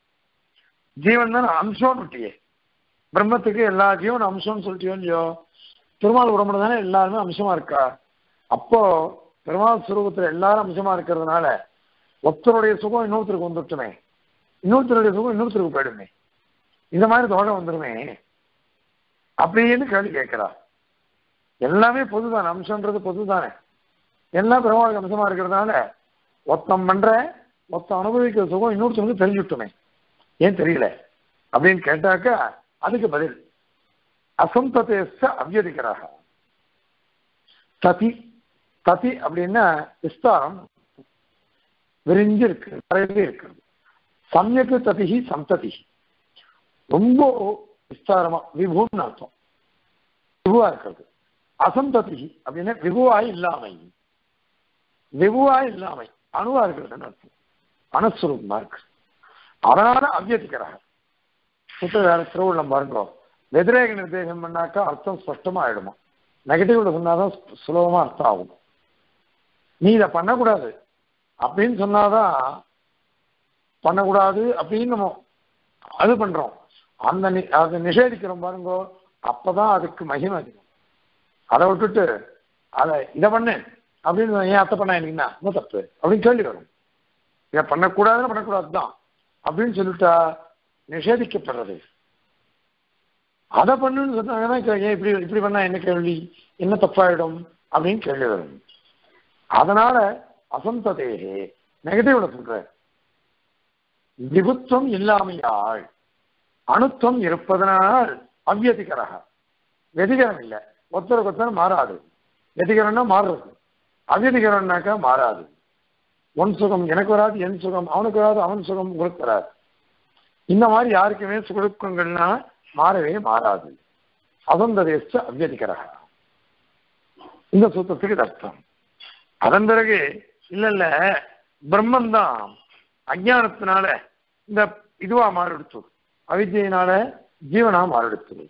ஜீவன் தான் அம்சம்னு விட்டியே பிரம்மத்துக்கு எல்லா ஜீவன் அம்சம்னு சொல்லிட்டியோ இல்லையோ பெருமாள் உடம்புல தானே எல்லாருமே அம்சமா இருக்கா அப்போ பெருமாள் சுரூபத்துல எல்லாரும் அம்சமா இருக்கிறதுனால ஒருத்தருடைய சுகம் இன்னொருத்தருக்கு வந்துட்டுமே இன்னொருத்தருடைய சுகம் இன்னொருத்தருக்கு போயிடுமே இந்த மாதிரி தோஷம் வந்துருமே அப்படின்னு கேள்வி கேட்கிறா எல்லாமே பொதுதானே அம்சம்ன்றது பொதுதானே எல்லாம் பெருமாளுக்கு அம்சமா இருக்கிறதுனால ஒருத்தன் பண்ற ஒருத்தன் அனுபவிக்கிற சுகம் இன்னொருத்தனுக்கு தெரிஞ்சுட்டுமே ஏன் தெரியல அப்படின்னு கேட்டாக்கா அதுக்கு பதில் அசந்ததேச அவ்யதிகராக ததி ததி அப்படின்னா விஸ்தாரம் விரிஞ்சு இருக்கு நிறையவே இருக்கிறது சமயக்கு ததிஹி சந்ததி ரொம்ப விஸ்தாரமா விபுன்னு அர்த்தம் விபுவா இருக்கிறது அசந்ததி அப்படின்னா விபுவாய் இல்லாமை வெகுவா இல்லாமை அணுவா இருக்கிறதுன்னு அர்த்தம் அணுஸ்வரூபமா இருக்கு அதனால அவ்யதிக்கிறாங்க சுத்த வேற திருவுள்ளம் பாருங்க வெதிரேக நிர்தேசம் பண்ணாக்கா அர்த்தம் ஸ்பஷ்டமா ஆயிடுமா நெகட்டிவ்ல சொன்னாதான் சுலபமா அர்த்தம் ஆகும் நீ இதை பண்ணக்கூடாது அப்படின்னு சொன்னாதான் பண்ணக்கூடாது அப்படின்னு நம்ம அது பண்றோம் அந்த நி- அதை நிஷேதிக்கிறோம் பாருங்க அப்பதான் அதுக்கு மகிமை அதிகம் அதை விட்டுட்டு அதை இதை பண்ணு அப்படின்னு ஏன் அத்தை பண்ணா எனக்கு என்ன ரொம்ப தப்பு அப்படின்னு கேள்வி வரும் இதை பண்ணக்கூடாதுன்னு பண்ணக்கூடாது தான் அப்படின்னு சொல்லிட்டா நிஷேதிக்கப்படுறது அதை பண்ணுன்னு சொன்னாங்கன்னா கே- ஏன் இப்படி இப்படி பண்ணா என்ன கேள்வி என்ன தப்பாயிடும் அப்படின்னு கேள்வி வரும் அதனால அசந்ததேகே நெகட்டிவ்ல சொல்ற விபுத்துவம் இல்லாமையாள் அணுத்துவம் இருப்பதனால் அவ்யதிகரக வெதிகரம் இல்லை ஒருத்தருக்கு ஒருத்தர் மாறாது வெதிகரம்னா மாறுறது அவ்யதிகரம்னாக்கா மாறாது உன் சுகம் எனக்கு வராது என் சுகம் அவனுக்கு வராது அவன் சுகம் உங்களுக்கு வராது இந்த மாதிரி யாருக்குமே சுகதுக்கங்கள்னா மாறவே மாறாது அசந்ததேச அவ்யதிகரக இந்த சூத்திரத்துக்கு இது அர்த்தம் அதன் பிறகு இல்ல இல்ல பிரம்மன் தான் அஜானத்தினால இந்த இதுவா மாறிடுச்சு அவித்தியினால ஜீவனா மாறிடுச்சு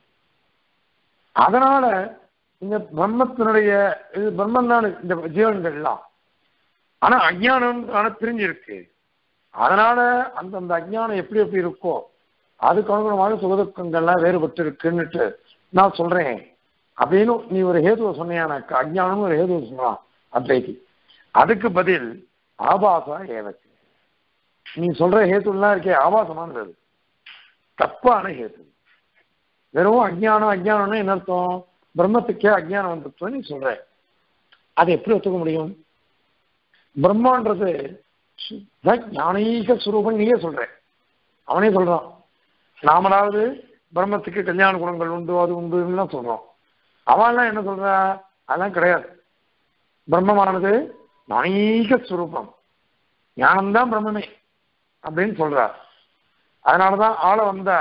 அதனால இந்த பிரம்மத்தினுடைய இது பிரம்மன் தான் இந்த ஜீவன்கள்லாம் ஆனா அஜ்ஞானம் ஆனா பிரிஞ்சிருக்கு அதனால அந்த அந்த அஜ்ஞானம் எப்படி எப்படி இருக்கோ அதுக்கு அனுகுணமாக சுகதுக்கங்கள்லாம் வேறுபட்டு இருக்குன்னுட்டு நான் சொல்றேன் அப்படின்னு நீ ஒரு ஹேதுவை சொன்னியானாக்கா அஜ்ஞானம் ஒரு ஹேதுவை சொல்லலாம் அத்வைதி அதுக்கு பதில் ஆபாசா ஏவச்சு நீ சொல்ற ஹேத்துலாம் இருக்கே ஆபாசமானது அது தப்பான ஹேத்து வெறும் அஜ்ஞானம் அஜ்ஞானம்னு என்ன அர்த்தம் பிரம்மத்துக்கே அஜ்ஞானம் வந்துட்டு நீ சொல்ற அதை எப்படி ஒத்துக்க முடியும் பிரம்மான்றது சுத்த ஞானீக சுரூபம் நீயே சொல்ற அவனே சொல்றான் நாமளாவது பிரம்மத்துக்கு கல்யாண குணங்கள் உண்டு அது உண்டுன்னு சொல்றோம் அவன்லாம் என்ன சொல்றா அதெல்லாம் கிடையாது பிரம்மமானது ஞானீக சுரூபம் ஞானம்தான் பிரம்மமே அப்படின்னு சொல்றார் அதனாலதான் ஆள வந்த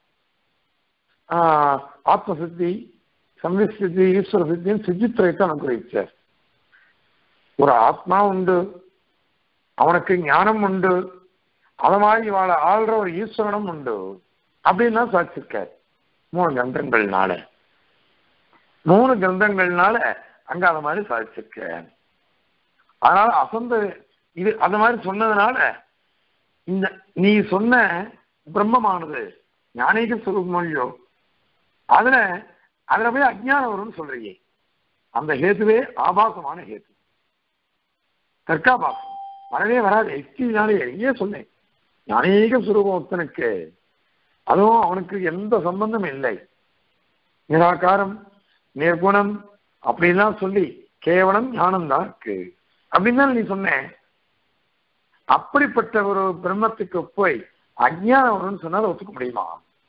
ஆஹ், ஆத்ம சித்தி சம்விசித்தி ஈஸ்வர சித்தின்னு சித்தித்திரத்தை அனுகிரகிச்சார் ஒரு ஆத்மா உண்டு அவனுக்கு ஞானம் உண்டு அத மாதிரி வாழ ஆள்ற ஒரு ஈஸ்வரனும் உண்டு அப்படின்னு தான் சாட்சிருக்கார் மூணு கிரந்தங்கள்னால மூணு கிரந்தங்கள்னால அங்க அந்த மாதிரி சாதிச்சிருக்க அதனால அசந்த இது அந்த மாதிரி சொன்னதுனால இந்த நீ சொன்ன பிரம்மமானது ஞானீக சுரூபமொழியோ அதுல அதுல போய் அஜ்ஞானம் வரும்னு சொல்றீங்க அந்த ஹேத்துவே ஆபாசமான ஹேத்து தர்க்காபாசம் வரவே வராது எக்ஸ்டினாலே ஏன் சொன்னேன் ஞானீக சுரூபம் ஒருத்தனுக்கு அதுவும் அவனுக்கு எந்த சம்பந்தம் இல்லை நிராகாரம் நிர்குணம் அப்படின்லாம் சொல்லி கேவலம் ஞானம் தான் இருக்கு அப்படின்னு தான் நீ சொன்ன அப்படிப்பட்ட ஒரு பிரம்மத்துக்கு போய் அஜ்ஞானம் வரும்னு சொன்னா அதை ஒத்துக்க முடியுமா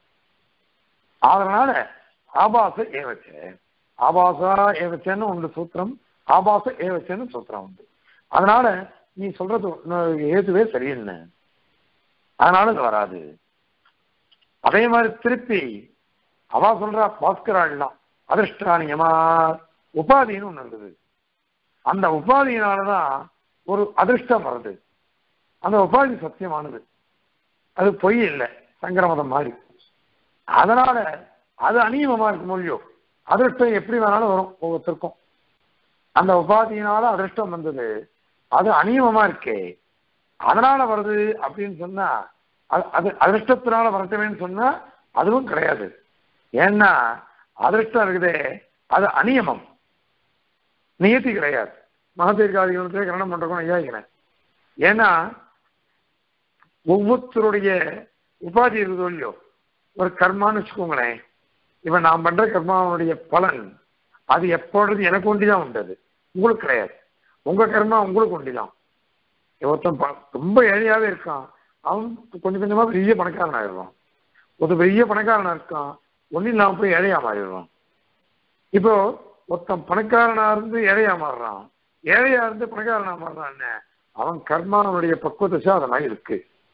அதனால ஆபாச ஏவச்ச ஆபாசா ஏவச்சன்னு உண்டு சூத்திரம் ஆபாச ஏவச்சன்னு சூத்திரம் உண்டு அதனால நீ சொல்றது உன்னோட ஏதுவே சரியில்லை அதனால இது வராது அதே மாதிரி திருப்பி அவ சொல்றா பாஸ்கராள்லாம் அதிர்ஷ்டானியமா உபாதின்னு ஒண்ணு இருக்குது அந்த உபாதியினாலதான் ஒரு அதிர்ஷ்டம் வருது அந்த உபாதி சத்தியமானது அது பொய் இல்லை சங்கரமதம் மாதிரி அதனால அது அநியமமா இருக்கு மொழியோ அதிர்ஷ்டம் எப்படி வேணாலும் வரும் ஒவ்வொருத்தருக்கும் அந்த உபாதியினால அதிர்ஷ்டம் வந்தது அது அநியமமா இருக்கே அதனால வருது அப்படின்னு சொன்னா அது அது அதிர்ஷ்டத்தினால வரட்டுமேன்னு சொன்னா அதுவும் கிடையாது ஏன்னா அதிர்ஷ்டம் இருக்குதே அது அநியமம் நியத்தி கிடையாது மகதீர்காதிகளுக்கு கரணம் பண்றோம் ஐயாக்கிறேன் ஏன்னா ஒவ்வொருத்தருடைய உபாதி இருக்குதோ இல்லையோ ஒரு கர்மான்னு வச்சுக்கோங்களேன் இவன் நான் பண்ற கர்மாவுடைய பலன் அது எப்பொழுது எனக்கு ஒண்டிதான் உண்டு அது உங்களுக்கு கிடையாது உங்க கர்மா உங்களுக்கு ஒண்டிதான் ஒருத்தன் ப- ரொம்ப ஏழையாவே இருக்கான் அவன் கொஞ்சம் கொஞ்சமா பெரிய பணக்காரன் ஆயிடுவான் ஒரு பெரிய பணக்காரனா இருக்கான் ஒன்னும் இல்லாம போய் ஏழையா மாறிடுவான் இப்போ ஒருத்தன் பணக்காரனா இருந்து ஏழையா மாறுறான் ஏழையா இருந்து பணக்காரனா மாறுறான் அவன் கர்மாவனுடைய பக்குவத்தை அது மாதிரி இருக்கு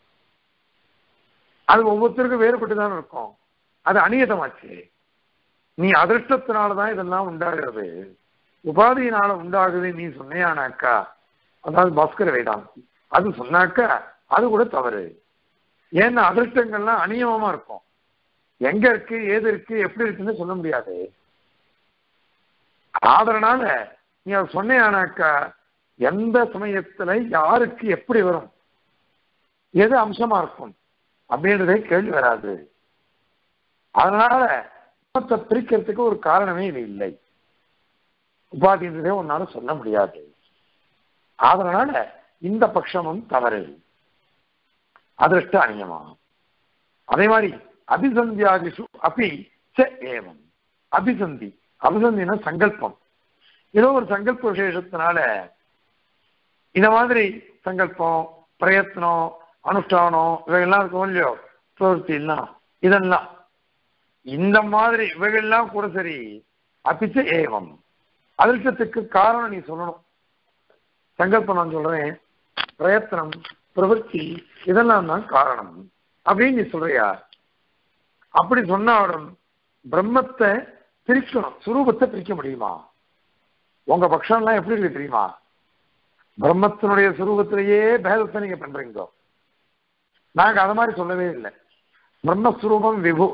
அது ஒவ்வொருத்தருக்கும் வேறுபட்டு தான் இருக்கும் அது அநியதமாச்சு நீ அதிர்ஷ்டத்தினாலதான் இதெல்லாம் உண்டாகிறது உபாதியினால உண்டாகுது நீ சொன்னியானாக்கா அதாவது பாஸ்கர வேதாந்தி அது சொன்னாக்க அது கூட தவறு ஏன்னா அதிர்ஷ்டங்கள்லாம் அநியமமா இருக்கும் எங்க இருக்கு ஏது இருக்கு எப்படி இருக்குன்னு சொல்ல முடியாது அதனால நீ அதை சொன்னேனாக்கா எந்த சமயத்துல யாருக்கு எப்படி வரும் எது அம்சமா இருக்கும் அப்படின்றதே கேள்வி வராது அதனால மொத்த பிரிக்கிறதுக்கு ஒரு காரணமே இது இல்லை உபாதின்றதே உன்னால சொல்ல முடியாது அதனால இந்த பட்சமும் தவறு அதிருஷ்ட அநியமா அதே மாதிரி அபிசந்தியாதிஷு அப்படி ச ஏவம் அபிசந்தி அபிசந்தினா சங்கல்பம் ஏதோ ஒரு சங்கல்ப விசேஷத்தினால இந்த மாதிரி சங்கல்பம் பிரயத்னம் அனுஷ்டானம் இவைகள்லாம் இருக்கும் இல்லையோ பிரவருத்திலாம் இதெல்லாம் இந்த மாதிரி இவைகள்லாம் கூட சரி அப்பிச்ச ஏவம் அதிர்ஷ்டத்துக்கு காரணம் நீ சொல்லணும் சங்கல்பம் நான் சொல்றேன் பிரயத்தனம் பிரவൃத்தி இதெல்லாம் தான் காரணம் அப்படின்னு நீ சொல்றியா அப்படி சொன்னாலும் பிரம்மத்தை பிரிக்கணும் சுரூபத்தை பிரிக்க முடியுமா உங்க பட்சம்லாம் எப்படி இருக்கு தெரியுமா பிரம்மத்தினுடைய சுரூபத்திலேயே பேதத்தை நீங்க பண்றீங்க நாங்க அதை மாதிரி சொல்லவே இல்லை பிரம்மஸ்வரூபம் விபு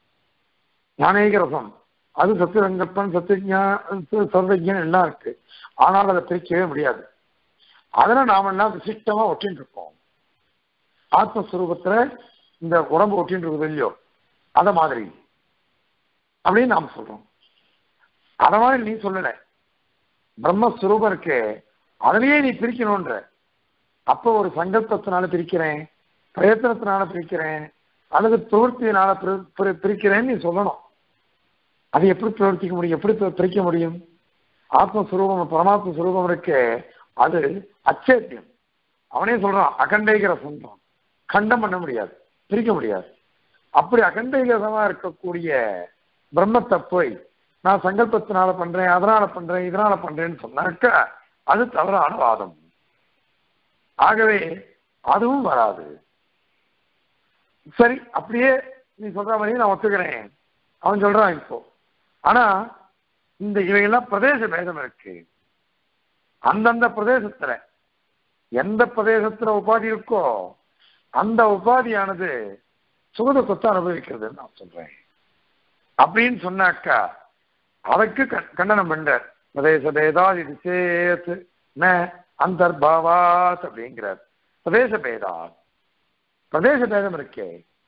ஞானேக ரசம் அது சத்தியசங்கல்பன் சத்தியஜா சர்வஜன் எல்லாம் இருக்கு ஆனால் அதை பிரிக்கவே முடியாது அதெல்லாம் நாம எல்லாம் விசிஷ்டமா ஒட்டின்னு இருக்கோம் ஆத்மஸ்வரூபத்துல இந்த உடம்பு ஒட்டின்னு இருக்குது இல்லையோ அத மாதிரி அப்படின்னு நாம் சொல்றோம் அத மாதிரி நீ சொல்லல பிரம்மஸ்வரூபம் இருக்கு அதுலயே நீ பிரிக்கணும்ன்ற அப்போ ஒரு சங்கல்பத்தினால பிரிக்கிறேன் பிரயத்தனத்தினால பிரிக்கிறேன் அல்லது பிரவൃத்தியினால பிரிக்கிறேன்னு நீ சொல்லணும் அது எப்படி பிரவர்த்திக்க முடியும் எப்படி பிரிக்க முடியும் ஆத்மஸ்வரூபம் பரமாத்ம சுரூபம் இருக்கு அது அச்சேத்தியம் அவனே சொல்றான் அகண்டைகிற சொந்தம் கண்டம் பண்ண முடியாது பிரிக்க முடியாது அப்படி அகண்டைகரமா இருக்கக்கூடிய பிரம்மத்தை போய் நான் சங்கல்பத்தினால பண்றேன் அதனால பண்றேன் இதனால பண்றேன்னு சொன்னாக்க அது தவறான வாதம் ஆகவே அதுவும் வராது சரி அப்படியே நீ சொல்ற மாதிரி நான் ஒத்துக்கிறேன் அவன் சொல்றான் இப்போ ஆனா இந்த இவையெல்லாம் பிரதேச பேதம் இருக்கு அந்தந்த பிரதேசத்துல எந்த பிரதேசத்துல உபாதி இருக்கோ அந்த உபாதியானது சுகதுக்கத்தை அனுபவிக்கிறதுன்னு நான் சொல்றேன் அப்படின்னு சொன்னாக்கா அதற்கு கண்டனம் பண்ற பிரதேச பேதாத் இது சேத் ந அந்தர்பாவாத் அப்படிங்கிறார் பிரதேச பேதாத் பிரதேச பேதம் இருக்கே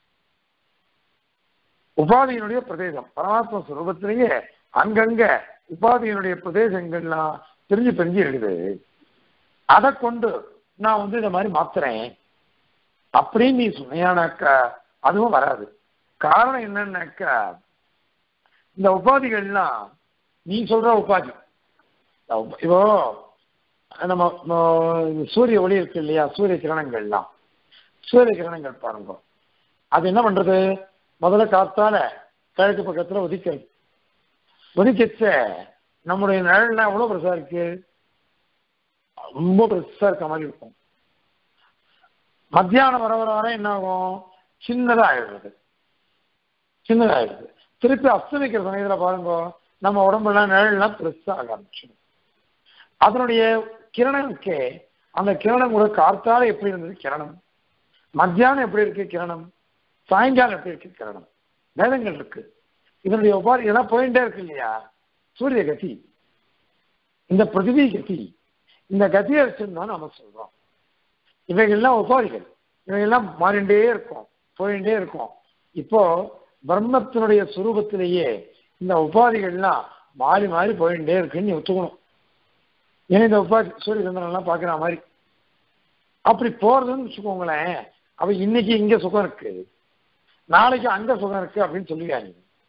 உபாதியினுடைய பிரதேசம் பரமாத்ம சுரூபத்திலேயே அங்கங்க உபாதியினுடைய பிரதேசங்கள்லாம் பிரிஞ்சு பிரிஞ்சு எழுது அதை கொண்டு நான் வந்து இந்த மாதிரி மாத்துறேன் அப்படின்னு நீ சொன்னியானாக்கா அதுவும் வராது காரணம் என்னன்னாக்கா இந்த உபாதிகள்லாம் நீ சொல்ற உபாதி இப்போ நம்ம சூரிய ஒளி இருக்கு இல்லையா சூரிய கிரணங்கள்லாம் சூரிய கிரணங்கள் பாருங்க அது என்ன பண்றது முதல்ல காத்தால கிழக்கு பக்கத்துல உதிக்கிறது உதிக்கச்ச நம்முடைய நிழல்லாம் எவ்வளவு பெருசா இருக்கு ரொம்ப பெருசா இருக்க மாதிரி இருக்கும் மத்தியானம் வர வர வர என்ன ஆகும் சின்னதா ஆயிடுறது சின்னதாயிடுது திருப்பி அஸ்தமிக்கிற சமயத்துல பாருங்க நம்ம உடம்புலாம் நிழல்லாம் பெருசா ஆக ஆரம்பிச்சிடும் அதனுடைய கிரணம் இருக்கே அந்த கிரணம் கூட கார்த்தால எப்படி இருந்தது கிரணம் மத்தியானம் எப்படி இருக்கு கிரணம் சாயங்காலம் எப்படி இருக்கு கிரணம் வேதங்கள் இருக்கு இதனுடைய உபாதி இதெல்லாம் போயிட்டே இருக்கு இல்லையா சூரிய கதி இந்த பிருத்திவி கதி இந்த கதியை வச்சுருந்தா நம்ம சொல்றோம் இவைகள்லாம் உபாதிகள் இவைகள்லாம் மாறிண்டே இருக்கும் போயிட்டே இருக்கும் இப்போ பிரம்மத்தினுடைய சுரூபத்திலேயே இந்த உபாதிகள்லாம் மாறி மாறி போயிட்டே இருக்குன்னு நீ ஒத்துக்கணும் ஏன்னா இந்த உபாதி சூரிய சந்திரன்லாம் பார்க்குற மாதிரி அப்படி போறதுன்னு வச்சுக்கோங்களேன் அப்ப இன்னைக்கு இங்க சுகம் இருக்கு நாளைக்கு அங்க சுகம் இருக்கு அப்படின்னு சொல்லுவாங்க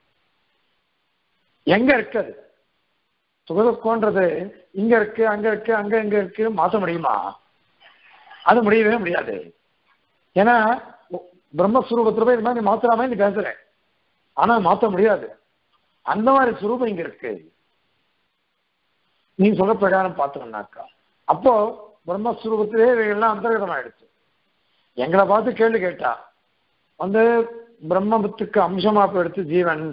எங்க இருக்கு அது சுகதுக்கம்ன்றது இங்க இருக்கு அங்க இருக்கு அங்க இங்க இருக்கு மாற்ற முடியுமா அது முடியவே முடியாது ஏன்னா பிரம்மஸ்வரூபத்துல போய் இது மாதிரி மாத்திராம நீ பேசுற ஆனா மாற்ற முடியாது அந்த மாதிரி சுரூபம் இங்க இருக்கு நீ சொல்ற பிரகாரம் பார்த்தோம்னாக்கா அப்போ பிரம்மஸ்வரூபத்திலே இவைகள்லாம் அந்தர்கதம் ஆயிடுச்சு எங்களை பார்த்து கேள்வி கேட்டா வந்து பிரம்மத்துக்கு அம்சமா எடுத்து ஜீவன்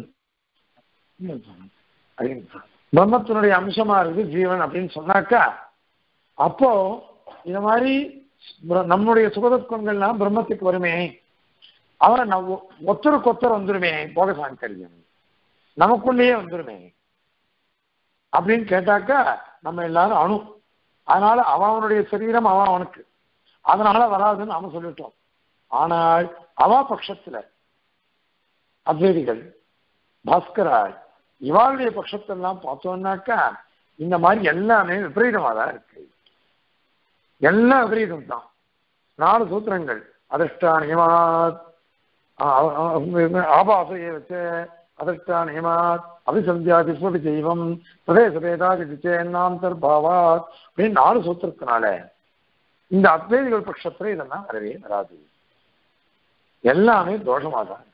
பிரம்மத்தினுடைய அம்சமா இருக்கு ஜீவன் அப்படின்னு சொன்னாக்கா அப்போ இந்த மாதிரி பிர- நம்முடைய சுகதுக்கங்கள்லாம் பிரம்மத்துக்கு வருமே அவரை நம்ம ஒத்தருக்கு ஒத்தர் வந்துருமே போக சாங்கரியம் நமக்குள்ளேயே வந்துருமே அப்படின்னு கேட்டாக்கா நம்ம எல்லாரும் அணு அதனால அவன் அவனுடைய சரீரம் அவன் அவனுக்கு அதனால வராதுன்னு நாம சொல்லிட்டோம் ஆனால் அவா பட்சத்துல அத்வைதிகள் பாஸ்கராய் இவாளுடைய பட்சத்தெல்லாம் பார்த்தோம்னாக்கா இந்த மாதிரி எல்லாமே விபரீதமா தான் இருக்கு எல்லாம் விபரீதம் தான் நாலு சூத்திரங்கள் அதிர்ஷ்டா நியமாத் ஆபாசையை வச்சு அதிர்ஷ்டா நியமாத் அபிசந்தியாதி சுவதி தெய்வம் பிரதேச பேதாதி சேன்னாந்தர்பாவாத் அப்படின்னு நாலு சூத்திரத்தினால இந்த அத்வைதிகள் பட்சத்துல இதெல்லாம் வரவே வராது எல்லாமே தோஷமா தான்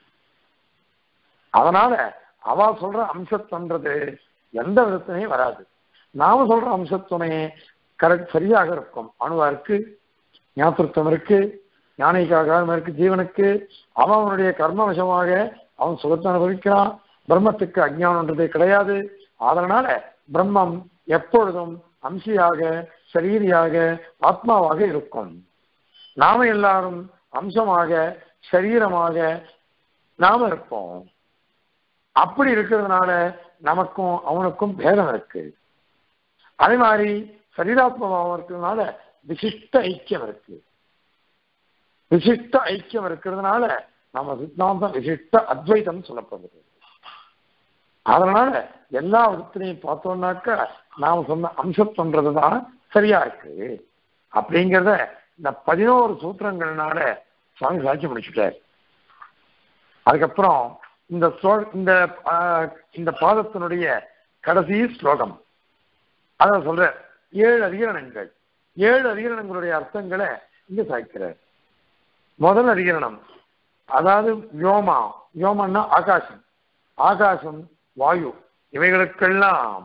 அதனால அவ சொல்ற அம்சத்துவன்றது எந்த விதத்திலையும் வராது நாம சொல்ற அம்சத்துவமே கரெக்ட் சரியாக இருக்கும் அணுவா இருக்கு ஞாபகத்துவம் இருக்கு ஞானிக்காக இருக்கு ஜீவனுக்கு அவன் அவனுடைய கர்ம வசமாக அவன் சுகத்தை அனுபவிக்கிறான் பிரம்மத்துக்கு அஜ்ஞானன்றதே கிடையாது அதனால பிரம்மம் எப்பொழுதும் அம்சியாக சரீரியாக ஆத்மாவாக இருக்கும் நாம எல்லாரும் அம்சமாக சரீரமாக நாம இருப்போம் அப்படி இருக்கிறதுனால நமக்கும் அவனுக்கும் பேதம் இருக்கு அதே மாதிரி சரீராத்மபாவம் இருக்கிறதுனால விசிஷ்ட ஐக்கியம் இருக்கு விசிஷ்ட ஐக்கியம் இருக்கிறதுனால நம்ம சித்தாந்தம் விசிஷ்ட அத்வைதம் சொல்லப்படுது அதனால எல்லா விதத்திலையும் பார்த்தோம்னாக்கா நாம சொன்ன அம்சத்தொன்றதுதான் சரியா இருக்கு அப்படிங்கிறத இந்த பதினோரு சூத்திரங்கள்னால சுவாமி சாட்சி முடிச்சுட்டார் அதுக்கப்புறம் இந்த ஸ்லோ- இந்த ஆஹ், இந்த பாதத்தினுடைய கடைசி ஸ்லோகம் அத சொல்ற ஏழு அதிகரணங்கள் ஏழு அதிகரணங்களுடைய அர்த்தங்களை இங்க சாய்க்கிறார் முதல் அதிகரணம் அதாவது வியோமா வியோமன்னா ஆகாசம் ஆகாசம் வாயு இவைகளுக்கெல்லாம்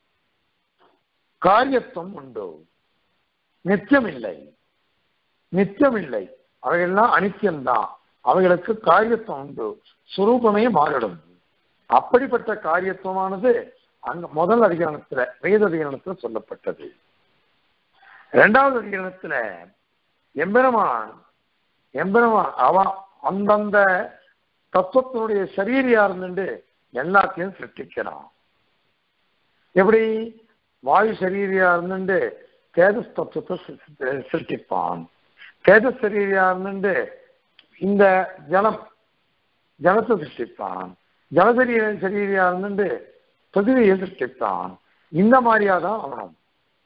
காரியத்துவம் உண்டு நித்தியமில்லை நித்தியமில்லை அவைகள்லாம் அனித்தியம்தான் அவைகளுக்கு காரியத்துவம் உண்டு சுரூபமே மாறிடும் அப்படிப்பட்ட காரியத்துவமானது அங்க முதல் அதிகரணத்துல வேத அதிகரணத்துல சொல்லப்பட்டது இரண்டாவது அதிகரணத்துல எம்பெருமான் எம்பெருமான் அவன் அந்தந்த தத்துவத்தினுடைய சரீரியா இருந்துட்டு எல்லாத்தையும் சிருஷ்டிக்கிறான் எப்படி வாயு சரீரியா இருந்துட்டு தேஜஸ் தத்துவத்தை சிருஷ்டி- சிருஷ்டிப்பான் தேஜஸ் சரீரியா இருந்துட்டு இந்த ஜலம் ஜலத்தை சிருஷ்டிப்பான் ஜலசரீர சரீரியா இருந்துட்டு பிருத்திவியை சிருஷ்டிப்பான் இந்த மாதிரியா தான் அவனும்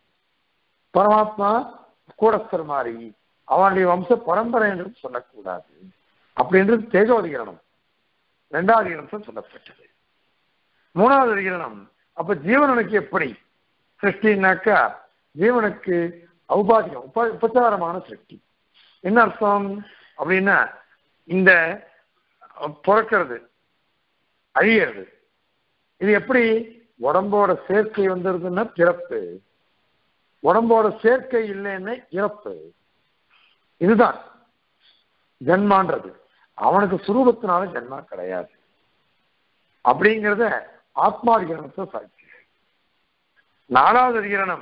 பரமாத்மா கூடஸ்தர் மாதிரி அவனுடைய வம்ச பரம்பரை என்று சொல்லக்கூடாது அப்படின்றது தேஜோதிகரணம் ரெண்டாவது அதிகரணத்தில் சொல்லப்பட்டது மூணாவது அதிகரணம் அப்ப ஜீவனுக்கு எப்படி சிருஷ்டினாக்கா ஜீவனுக்கு ஔபாதிகம் உப உபச்சாரமான சிருஷ்டி என்ன அர்த்தம் அப்படின்னா இந்த பிறக்கிறது அழியிறது இது எப்படி உடம்போட சேர்க்கை வந்துருதுன்னா பிறப்பு உடம்போட சேர்க்கை இல்லைன்னா இறப்பு இதுதான் ஜென்மான்றது அவனுக்கு சுரூபத்தினால ஜென்மா கிடையாது அப்படிங்கிறத ஆத்மாதிகரணத்தை சாட்சி நாலாவது அதிகரணம்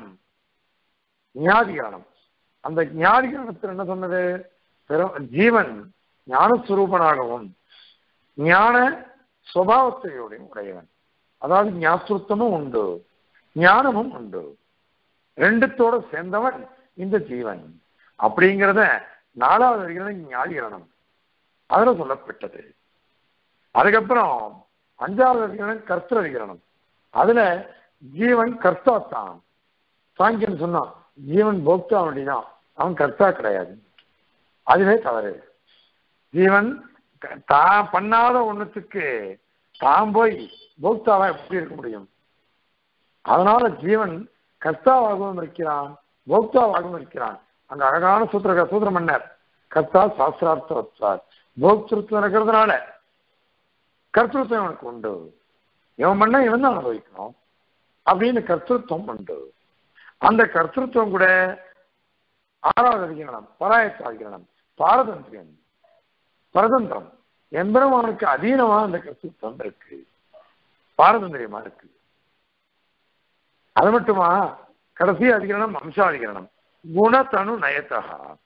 ஞாதிகரணம் அந்த ஞாதிகரணத்தில் என்ன சொன்னது பிற- ஜீவன் ஞானஸ்வரூபனாகவும் ஞான சுவாவத்தையோடையும் உடையவன் அதாவது ஞாபகத்துவமும் உண்டு ஞானமும் உண்டு ரெண்டுத்தோட சேர்ந்தவன் இந்த ஜீவன் அப்படிங்கிறத நாலாவது அதிகரணம் ஞாதிகரணம் அதுல சொல்லப்பட்டது அதுக்கப்புறம் அஞ்சாவது அதிகரணம் கர்த்தர் அதிகரணம் அதுல ஜீவன் கர்த்தா தான் சாங்கியன் சொன்னான் ஜீவன் போக்தா அப்படிதான் அவன் கர்த்தா கிடையாது அதுவே தவறு ஜீவன் க- தான் பண்ணாத ஒண்ணுத்துக்கு தான் போய் போக்தாவா எப்படி இருக்க முடியும் அதனால ஜீவன் கர்த்தாவாகவும் இருக்கிறான் போக்தாவாகவும் இருக்கிறான் அங்க அழகான சூத்திர சூத்திர மன்னர் கர்த்தா சாஸ்திரார்த்த வச்சார் போக்திருத்தம் இருக்கிறதுனால கர்த்தృత్వం அவனுக்கு உண்டு இவன் பண்ண இவன் தான் அனுபவிக்கணும் அப்படின்னு கர்த்தృత్వం உண்டு அந்த கர்த்தృత్వం கூட ஆறாவது அதிகரணம் பராயத்த அதிகரணம் பாரதந்திரியம் பரதந்திரம் எம்பெருமானுக்கு அதீனமா அந்த கர்த்தృత్వం இருக்கு பாரதந்திரியமா இருக்கு அது மட்டுமா கடைசி அதிகரணம் அம்சாதிகரணம் குணத்தனு நயத்தா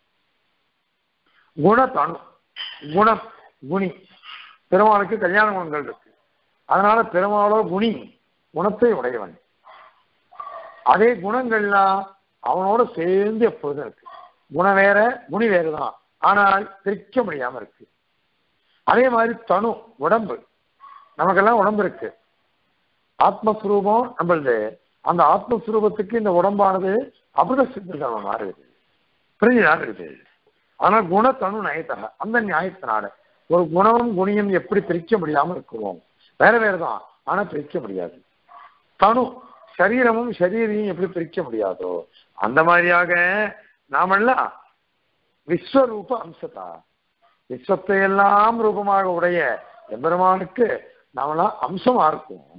குணத்தனு குணம் குணி பெருமாளுக்கு கல்யாண குணங்கள் இருக்கு அதனால பெருமாளோ குணி குணத்தை உடையவன் அதே குணங்கள்லாம் அவனோட சேர்ந்து எப்பொழுதும் இருக்கு குணம் வேற குணி வேறுதான் ஆனால் பிரிக்க முடியாம இருக்கு அதே மாதிரி தனு உடம்பு நமக்கெல்லாம் உடம்பு இருக்கு ஆத்மஸ்வரூபம் நம்மளது அந்த ஆத்மஸ்வரூபத்துக்கு இந்த உடம்பானது அமிர்த சித்தர்கள் மாறுது பிரிஞ்சுதான் இருக்குது ஆனால் குணத்தனு நயத்தக அந்த நியாயத்தினால ஒரு குணமும் குணியும் எப்படி பிரிக்க முடியாம இருக்கிறோம் வேற வேறதான் ஆனா பிரிக்க முடியாது தனு சரீரமும் சரீரையும் எப்படி பிரிக்க முடியாதோ அந்த மாதிரியாக நாமெல்லாம் விஸ்வரூப அம்சதா விஸ்வத்தை எல்லாம் ரூபமாக உடைய எம்பெருமானுக்கு நாமெல்லாம் அம்சமா இருக்கும்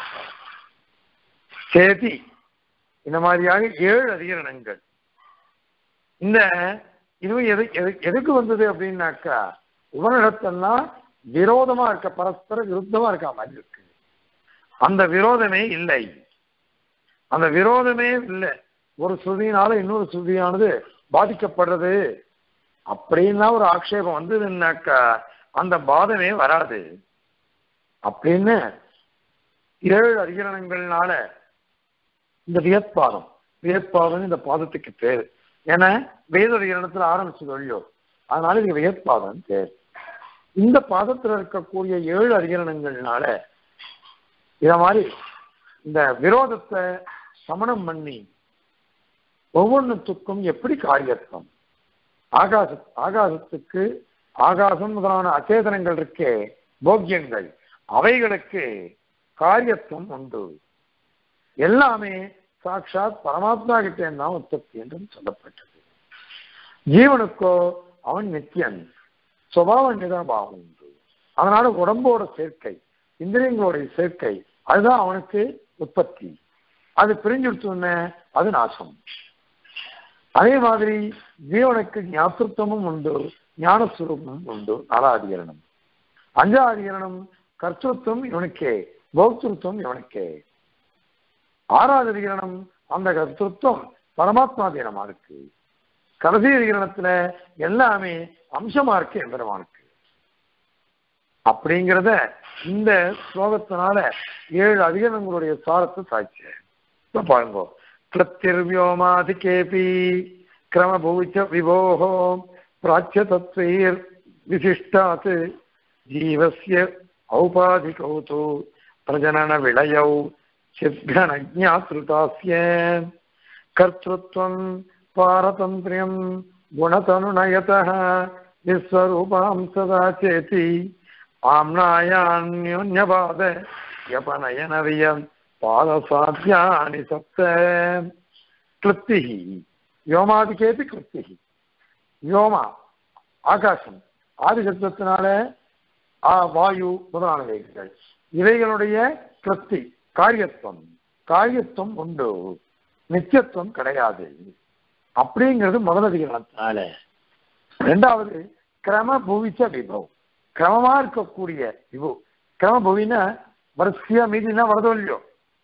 சேதி இந்த மாதிரியாக ஏழு அதிகரணங்கள் இந்த இதுவும் எது எது- எதுக்கு வந்தது அப்படின்னாக்கா உபனிடத்தெல்லாம் விரோதமா இருக்க பரஸ்பர விருத்தமா இருக்க மாதிரி இருக்கு அந்த விரோதமே இல்லை அந்த விரோதமே இல்லை ஒரு ஸ்ருதியினால இன்னொரு ஸ்ருதியானது பாதிக்கப்படுறது அப்படின்னா ஒரு ஆக்ஷேபம் வந்ததுன்னாக்கா அந்த பாதமே வராது அப்படின்னு ஏழு அதிகரணங்கள்னால இந்த வியத்பாதம் வியத்பாதம் இந்த பாதத்துக்கு பேரு ஏன்னா வேத அதிகரணத்துல ஆரம்பிச்சது வழியோ அதனால இது வியத்பாதம் பேர் இந்த பாதத்துல இருக்கக்கூடிய ஏழு அதிகரணங்கள்னால இத மாதிரி இந்த விரோதத்தை சமணம் பண்ணி ஒவ்வொன்றுத்துக்கும் எப்படி காரியத்துவம் ஆகாச ஆகாசத்துக்கு ஆகாசம் முதலான அச்சேதனங்கள் இருக்கே போக்கியங்கள் அவைகளுக்கு காரியத்துவம் உண்டு எல்லாமே சாட்சாத் பரமாத்மா கிட்டே தான் உற்பத்தி என்றும் சொல்லப்பட்டது ஜீவனுக்கோ அவன் நித்தியன் சுபாவ நிதாபாவம் உண்டு அதனால உடம்போட சேர்க்கை இந்திரியங்களுடைய சேர்க்கை அதுதான் அவனுக்கு உற்பத்தி அது பிரிஞ்சுடுத்தோன்னே அது நாசம் அதே மாதிரி ஜீவனுக்கு ஞாபகத்துவமும் உண்டு ஞானஸ்வரூபமும் உண்டு நாலாதிகரணம் அஞ்சாதிகரணம் கர்த்தத்துவம் இவனுக்கே பௌத்தத்துவம் இவனுக்கே ஆறாவது அதிகரணம் அந்த கர்த்தத்துவம் பரமாத்மாதீனமா இருக்கு கடைசி அதிகரணத்துல எல்லாமே அம்சமா இருக்கு எம்பெருமானுக்கு அப்படிங்கிறத இந்த ஸ்லோகத்தினால ஏழு அதிகரணங்களுடைய சாரத்தை சாய்ச்ச இப்ப பாருங்க கிருத்திர்வியோமாதி கேபி கிரமபூச்ச விபோகோ பிராச்சிய தத்வீர் விசிஷ்டாத் ஜீவஸ்ய ஔபாதிகௌ தூ பிரஜனன விளையௌ சித்கணஜாத்ருதாஸ்ய கர்த்தృత్వం பாரதந்திரியம் குணதனுநயதः விஸ்வரூபாம் சதா சேதி ஆம்னாயான்யோன்யபாத யபனயனவியம் பாதசாத்தியானி சப்த கிருத்திஹி யோமாதிகேபி கிருத்திஹி யோமா ஆகாசம் ஆதி சப்தத்தினால ஆ, வாயு முதலானவைகள் இவைகளுடைய கிருத்தி காரியத்துவம் காரியத்துவம் உண்டு நித்தியத்துவம் கிடையாது அப்படிங்கிறது முதல் அதிகாரத்தினால ரெண்டாவது கிரம புவிச்ச விபவ் கிரமமா இருக்கக்கூடிய விபு கிரம புவினா வரிசையா மீதினா வரதோ இல்லையோ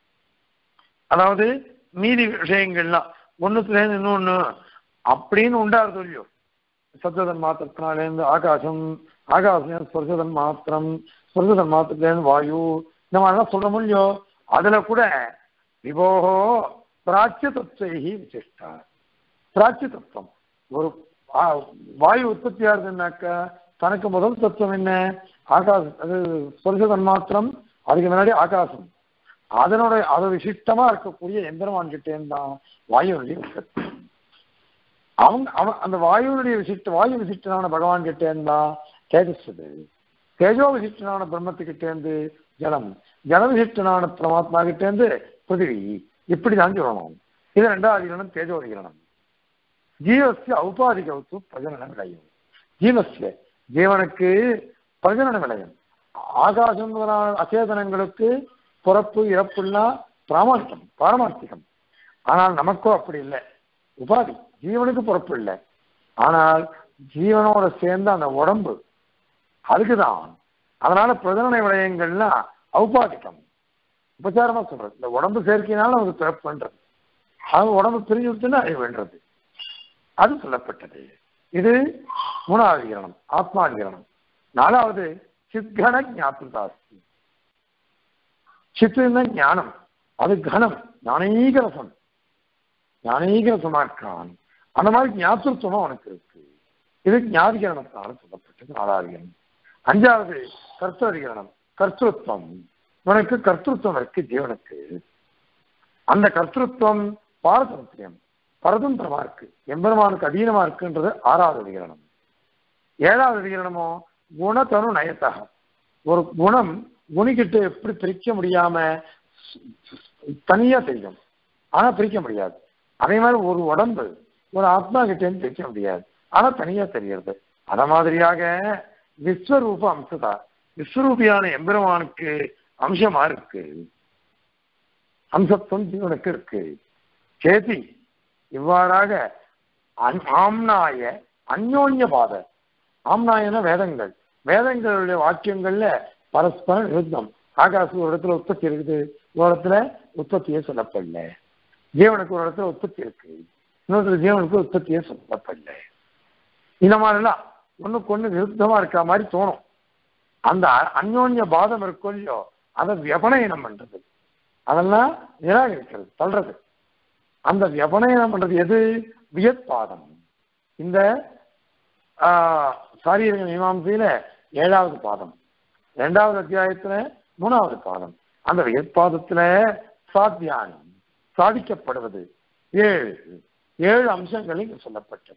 அதாவது மீதி விஷயங்கள்லாம் ஒண்ணுத்துல இருந்து இன்னொன்னு அப்படின்னு உண்டாருதோ இல்லையோ சப்ததன் மாத்திரத்தினாலேருந்து ஆகாசம் ஆகாசம் ஸ்பர்சதன் மாத்திரம் ஸ்பர்சதன் மாத்திரத்திலேருந்து வாயு இந்த மாதிரிலாம் சொல்ல முடியும் அதுல கூட விபோகோ பிராச்சிய தத்துவகி விசிஷ்டா பிராச்சிய தத்துவம் ஒரு ஆ, வாயு உற்பத்தி ஆகுதுன்னாக்கா தனக்கு முதல் தத்துவம் என்ன ஆகாசம் அது ஸ்பர்சதன் மாத்திரம் அதுக்கு முன்னாடி ஆகாசம் அதனோட அது விசிஷ்டமா இருக்கக்கூடிய எந்திரமான் கிட்டே தான் வாயுனுடைய உற்பத்தி அவங்க அவன் அந்த வாயுனுடைய விசிஷ்ட வாயு விசிஷ்டனான பகவான் கிட்டே இருந்தா தேஜஸ் அது தேஜோ விசிஷ்டனான பிரம்மத்துக்கிட்டே இருந்து ஜலம் ஜல விசிஷ்டனான பரமாத்மா கிட்டே இருந்து பிருத்திவி இப்படிதான் சொல்லணும் இது ரெண்டாவது அதிகரணம் தேஜோ அதிகரணம் ஜீவசிய ஔபாதிகவுத்து பிரஜனன விளையும் ஜீவசிய ஜீவனுக்கு பிரஜனன விளையும் ஆகாசம் முதலான அச்சேதனங்களுக்கு பிறப்பு இறப்புலாம் பிராமணிக்கம் பாரமார்த்திகம் ஆனால் நமக்கோ அப்படி இல்லை உபாதி ஜீவனுக்கு பிறப்பு இல்லை ஆனால் ஜீவனோட சேர்ந்த அந்த உடம்பு அதுக்குதான் அதனால பிரதனை விடயங்கள்லாம் ஔபாதிக்கம் உபச்சாரமா சொல்றது இந்த உடம்பு சேர்க்கையினால நமக்கு பிறப்புன்றது அது உடம்பு பிரிஞ்சு விட்டுன்னா அது வேண்டது அது சொல்லப்பட்டது இது மூணாவது அதிகரணம் ஆத்மாதிகரணம் நாலாவது சித்கண ஞாபகாஸ்தி சித்துன்னா ஞானம் அது கணம் ஞானீக ரசம் ஞானீக ரசமா இருக்கான் அந்த மாதிரி ஞாபகத்துவம் அவனுக்கு இருக்கு இது ஞாதிகரணத்தினால சொல்லப்பட்டது நாலாதிகரணம் அஞ்சாவது கர்த்ததிகரணம் கர்த்தத்துவம் இவனுக்கு கர்த்தத்துவம் இருக்கு ஜீவனுக்கு அந்த கர்த்தத்துவம் பாரதந்திரியம் பரதந்திரமா இருக்கு எம்பெருமானுக்கு அதீனமா இருக்குன்றது ஆறாவது அதிகரணம் ஏழாவது அதிகரணமோ குணத்தனு நயத்தக ஒரு குணம் குணிக்கிட்டு எப்படி பிரிக்க முடியாம தனியா தெரியும் ஆனா பிரிக்க முடியாது அதே மாதிரி ஒரு உடம்பு ஒரு ஆத்மா கிட்டேன்னு பிரிக்க முடியாது ஆனா தனியா தெரியறது அத மாதிரியாக விஸ்வரூப அம்சதா விஸ்வரூபியான எம்பெருமானுக்கு அம்சமா இருக்கு அம்சத்துவம் ஜீவனுக்கு இருக்கு சேதி இவ்வாறாக அன்- ஆம்னாய அந்யோன்ய பாத ஆம்னாயன வேதங்கள் வேதங்களுடைய வாக்கியங்கள்ல பரஸ்பர விருத்தம் ஆகாசு ஒரு இடத்துல உற்பத்தி இருக்குது ஒரு இடத்துல உற்பத்தியே சொல்லப்படல ஜீவனுக்கு ஒரு இடத்துல உற்பத்தி இருக்கு இன்னொரு ஜீவனுக்கு உற்பத்தியே சொல்லப்படல இந்த மாதிரிலாம் ஒண்ணுக்கு ஒண்ணு விருத்தமா இருக்கிற மாதிரி தோணும் அந்த அ- அந்யோன்ய பாதம் இருக்கும் இல்லையோ அதை வியபனயனம் பண்றது அதெல்லாம் நிராகரிக்கிறது தள்ளுறது அந்த வியபனயனம் பண்றது எது வியத்பாதம் இந்த ஆஹ், சாரீரக மீமாம்சையில ஏழாவது பாதம் இரண்டாவது அத்தியாயத்துல மூணாவது பாதம் அந்த வியற்பாதத்துல சாத்தியானம் சாதிக்கப்படுவது ஏழு ஏழு அம்சங்கள் இங்கு சொல்லப்பட்டது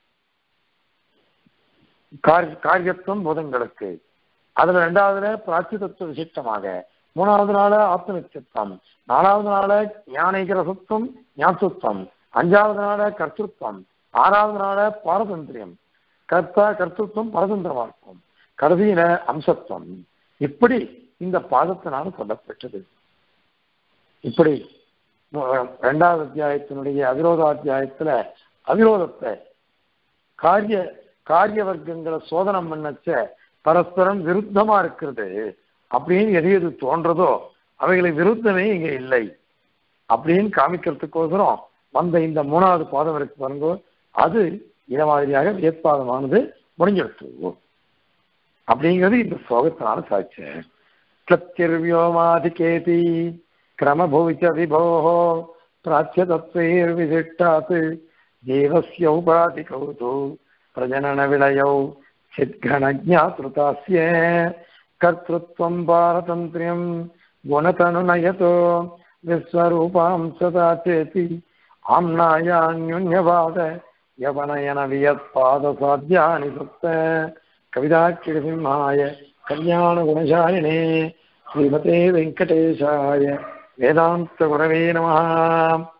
காரிய- காரியத்துவம் பூதங்களுக்கு அதுல ரெண்டாவதுல பிராச்சிதத்துவ விசிஷ்டமாக மூணாவது நாள ஆத்மநித்தியத்துவம் நாலாவது நாள ஞானிக ரசத்துவம் ஞாபகத்துவம் அஞ்சாவது நாள கர்த்தத்துவம் ஆறாவது நாள பாரதந்திரியம் கர்த்தா கர்த்தத்துவம் பரதந்திரமா இருக்கும் கடைசியில அம்சத்துவம் இப்படி இந்த பாதத்தினால சொல்லப்பட்டது இப்படி அஹ், இரண்டாவது அத்தியாயத்தினுடைய அவிரோத அத்தியாயத்துல அவிரோதத்தை காரிய காரிய வர்க்கங்களை சோதனம் பண்ணச்ச பரஸ்பரம் விருத்தமா இருக்கிறது அப்படின்னு எது எது தோன்றதோ அவைகளை விருத்தமே இங்க இல்லை அப்படின்னு காமிக்கிறதுக்கோசரம் வந்த இந்த மூணாவது பாதம் இருக்கு பாருங்க அது இத மாதிரியாக வேட்பாதமானது முடிஞ்சிடுச்சு அப்படிங்கிறது இந்த ஸ்லோகத்தினால சாட்சி கிளப்திர்வியோமாதிகேதி கிரமபூச்ச விபோः प्राच्यतत्त्वैर्विशिष्टात् जीवस्य उपाधिकौ तु प्रजननविलयौ चिद्घनज्ञातृतास्य कर्तृत्वं पारतन्त्र्यं गुणतनुनयतो विश्वरूपां सदा चेति आम्नायान्युन्यवाद यवनयनवियत्पादसाध्यानि सुप्त कविदाक्षिसिंहाय कल्याणगुणशालिने श्रीमते वेङ्कटेशाय वेदान्तगुरवे नमः